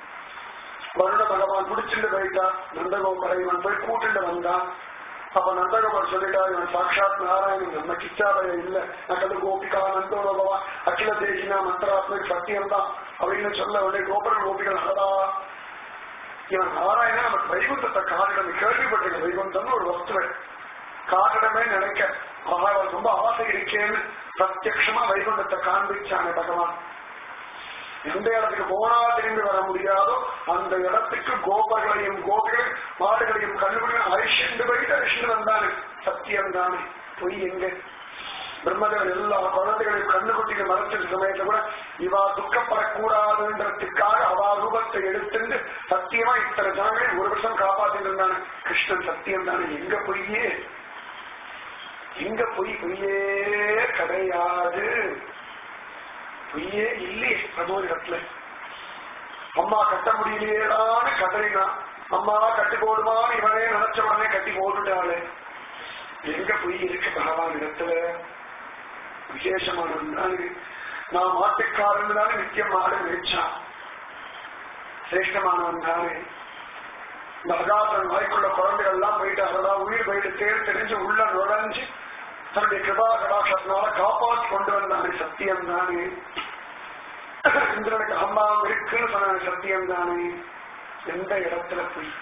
வருண பகவான் குடிச்சுட்டு போயிட்டான் நந்தகோபரை இவன் போய் கூட்டிட்டு வந்தான் அப்ப நந்தகோபர் சொல்லிட்டா இவன் சாட்சாத் நாராயணன் நம்ம கிச்சாபய இல்ல நகது கோபிகா நந்தோட பகவான் அகில தேசினா மந்திராத்மிக் சத்தியம் தான் அப்படின்னு சொல்ல உடனே கோபுர கோபிகள் அழகா இவன் நாராயணன் நமக்கு வைகுந்தத்தை காரிடம் கேள்விப்பட்டிருக்க வைகுந்தம்னு ஒரு வஸ்துவை காரிடமே நினைக்க ஆஹா அவன் ரொம்ப ஆசை இருக்கேன்னு பிரத்யக்ஷமா வைகுண்டத்தை காண்பிச்சானே பகவான் எந்த இடத்துக்கு போனா திரும்பி வர முடியாதோ அந்த இடத்துக்கு கோபர்களையும் கோபிகள் மாடுகளையும் கண்ணுகளையும் அரிஷண்டு போயிட்டு அரிஷண்டு வந்தானே சத்தியம் தானே பொய் எங்க பிரம்மதேவர் எல்லா குழந்தைகளையும் கண்ணுக்குட்டிக்கு மறைச்சிருக்க சமயத்துல கூட இவா துக்கப்படக்கூடாதுன்றதுக்காக அவா ரூபத்தை எடுத்துட்டு சத்தியமா இத்தனை ஜனங்களை ஒரு வருஷம் காப்பாத்திட்டு இருந்தாங்க கிருஷ்ணன் சத்தியம் தானே எங்க பொய்யே எங்க பொய் பொய்யே கிடையாது பொய்யே இல்லையே பிரபு இடத்துல அம்மா கட்ட முடியலையேடான்னு கதறினா அம்மா கட்டி போடுமான்னு இவனே நினைச்ச உடனே கட்டி போட்டுட்டாளே எங்க பொய் இருக்கு பகவான் இடத்துல விசேஷமானது நான் மாட்டுக்காரன் தானே நித்தியம் மாடு மேய்ச்சான் சிரேஷ்டமானவன் தானே இந்த அகாசன் வாய்க்குள்ள குழந்தைகள் எல்லாம் போயிட்டு அதெல்லாம் உயிர் போயிட்டு தேர் தெரிஞ்சு உள்ள நுழைஞ்சு தன்னுடைய கிருபா கடாட்சத்தினால காப்பாற்றி கொண்டு வந்தானே சத்தியம் தானே இந்திரனுக்கு அம்மாவும் இருக்குன்னு சொன்ன சத்தியம் தானே எந்த இடத்துல பொய்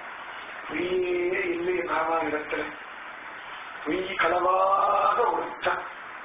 பொய்யே இல்லை பகவான் இடத்துல பொய் களவாக ஒருத்தன்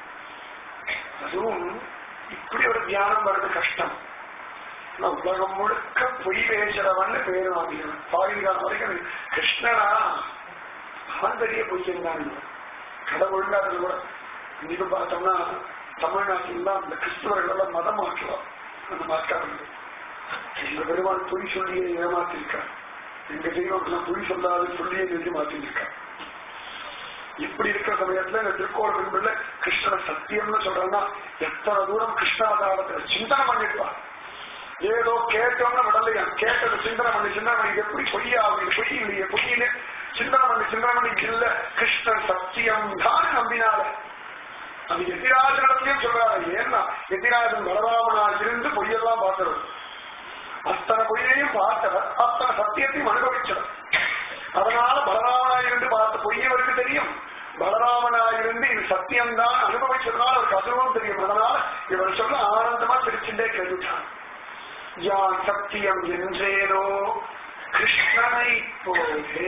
அதுவும் இப்படி ஒரு தியானம் வர்றது கஷ்டம் நான் உலகம் முழுக்க பொய் பேசுறவன் பேரு வாங்கினவன் பாலிகாலம் வரைக்கும் கிருஷ்ணனா அவன் பெரிய பொய்யன் தான் கடவுள் அது கூட இன்னைக்கு பார்த்தோம்னா தமிழ்நாட்டில் தான் அந்த கிறிஸ்துவர்கள் எல்லாம் மதம் மாற்றுவார் அந்த மாற்றார்கள் எங்க பெருமாள் பொய் சொல்லியே ஏமாத்திருக்கார் எங்க தெய்வம் பொய் சொல்லாது சொல்லியே எழுதி மாத்திருக்கார் இப்படி இருக்கிற சமயத்துல இந்த திருக்கோள் பின்புல கிருஷ்ணன சத்தியம்னு சொல்றேன்னா எத்தனை தூரம் கிருஷ்ணாவதாரத்துல சிந்தனை பண்ணிருப்பான் ஏதோ கேட்டோம்னா விடலையா கேட்டது சிந்தனை பண்ணி சிந்தனை பண்ணி இது எப்படி பொய்யாகும் இது பொய் இல்லையே பொய்யிலே சிந்தனை பண்ணி சிந்தனை பண்ணி இல்ல கிருஷ்ணன் சத்தியம் தான் நம்பினால அது எதிராஜனத்தையும் சொல்றாரு ஏன்னா எதிராஜன் பலராமனா இருந்து பொய்யெல்லாம் பார்த்தவர் அத்தனை பொய்யையும் பார்த்தவர் அத்தனை சத்தியத்தையும் அனுபவிச்சவர் அதனால பலராமனாயிருந்து பார்த்த பொய்யவருக்கு தெரியும் பலராமனாயிருந்து இது சத்தியம்தான் அனுபவிச்சதுனால அவருக்கு அதுவும் தெரியும் அதனால இவர் சொல்ல ஆனந்தமா சிரிச்சுட்டே கேட்டுட்டான் யான் சத்தியம் என்றேனோ கிருஷ்ணனை போலே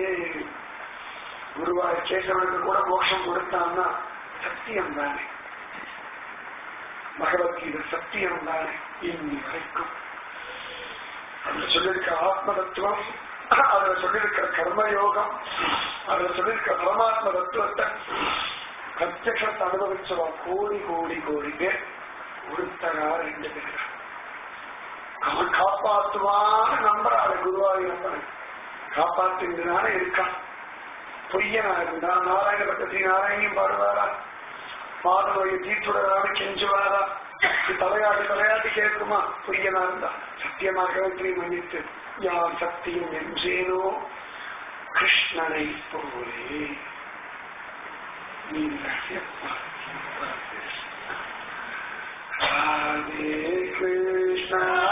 குருவாய் கேசவனுக்கு கூட மோட்சம் கொடுத்தான்னா சத்தியம் தானே பகவத்கீதை சத்தியம் தானே இன்னி வரைக்கும் அதுல சொல்லியிருக்க ஆத்ம தத்துவம் அதுல சொல்லியிருக்கிற கர்மயோகம் அதுல சொல்லியிருக்க பரமாத்ம தத்துவத்தை பிரத்யத்தை அனுபவிச்சவா கோடி கோடி கோடி பேர் ஒருத்தரா ரெண்டு பேர் அவன் காப்பாத்துவான்னு நம்புறாரு குருவாயூரப்பன் காப்பாத்துங்கிறான இருக்கான் பொய்யனா இருந்தா நாராயண பட்டத்தி நாராயணியும் பாடுவாரா மாதவரைய தீட்டுடரான கெஞ்சுவாரா தலையாட்டி தலையாட்டி கேட்குமா பொய்யனா இருந்தா சத்தியமாக மன்னித்து யார் சத்தியம் என்றேனோ கிருஷ்ணனை போலே நீ ராதே கிருஷ்ணா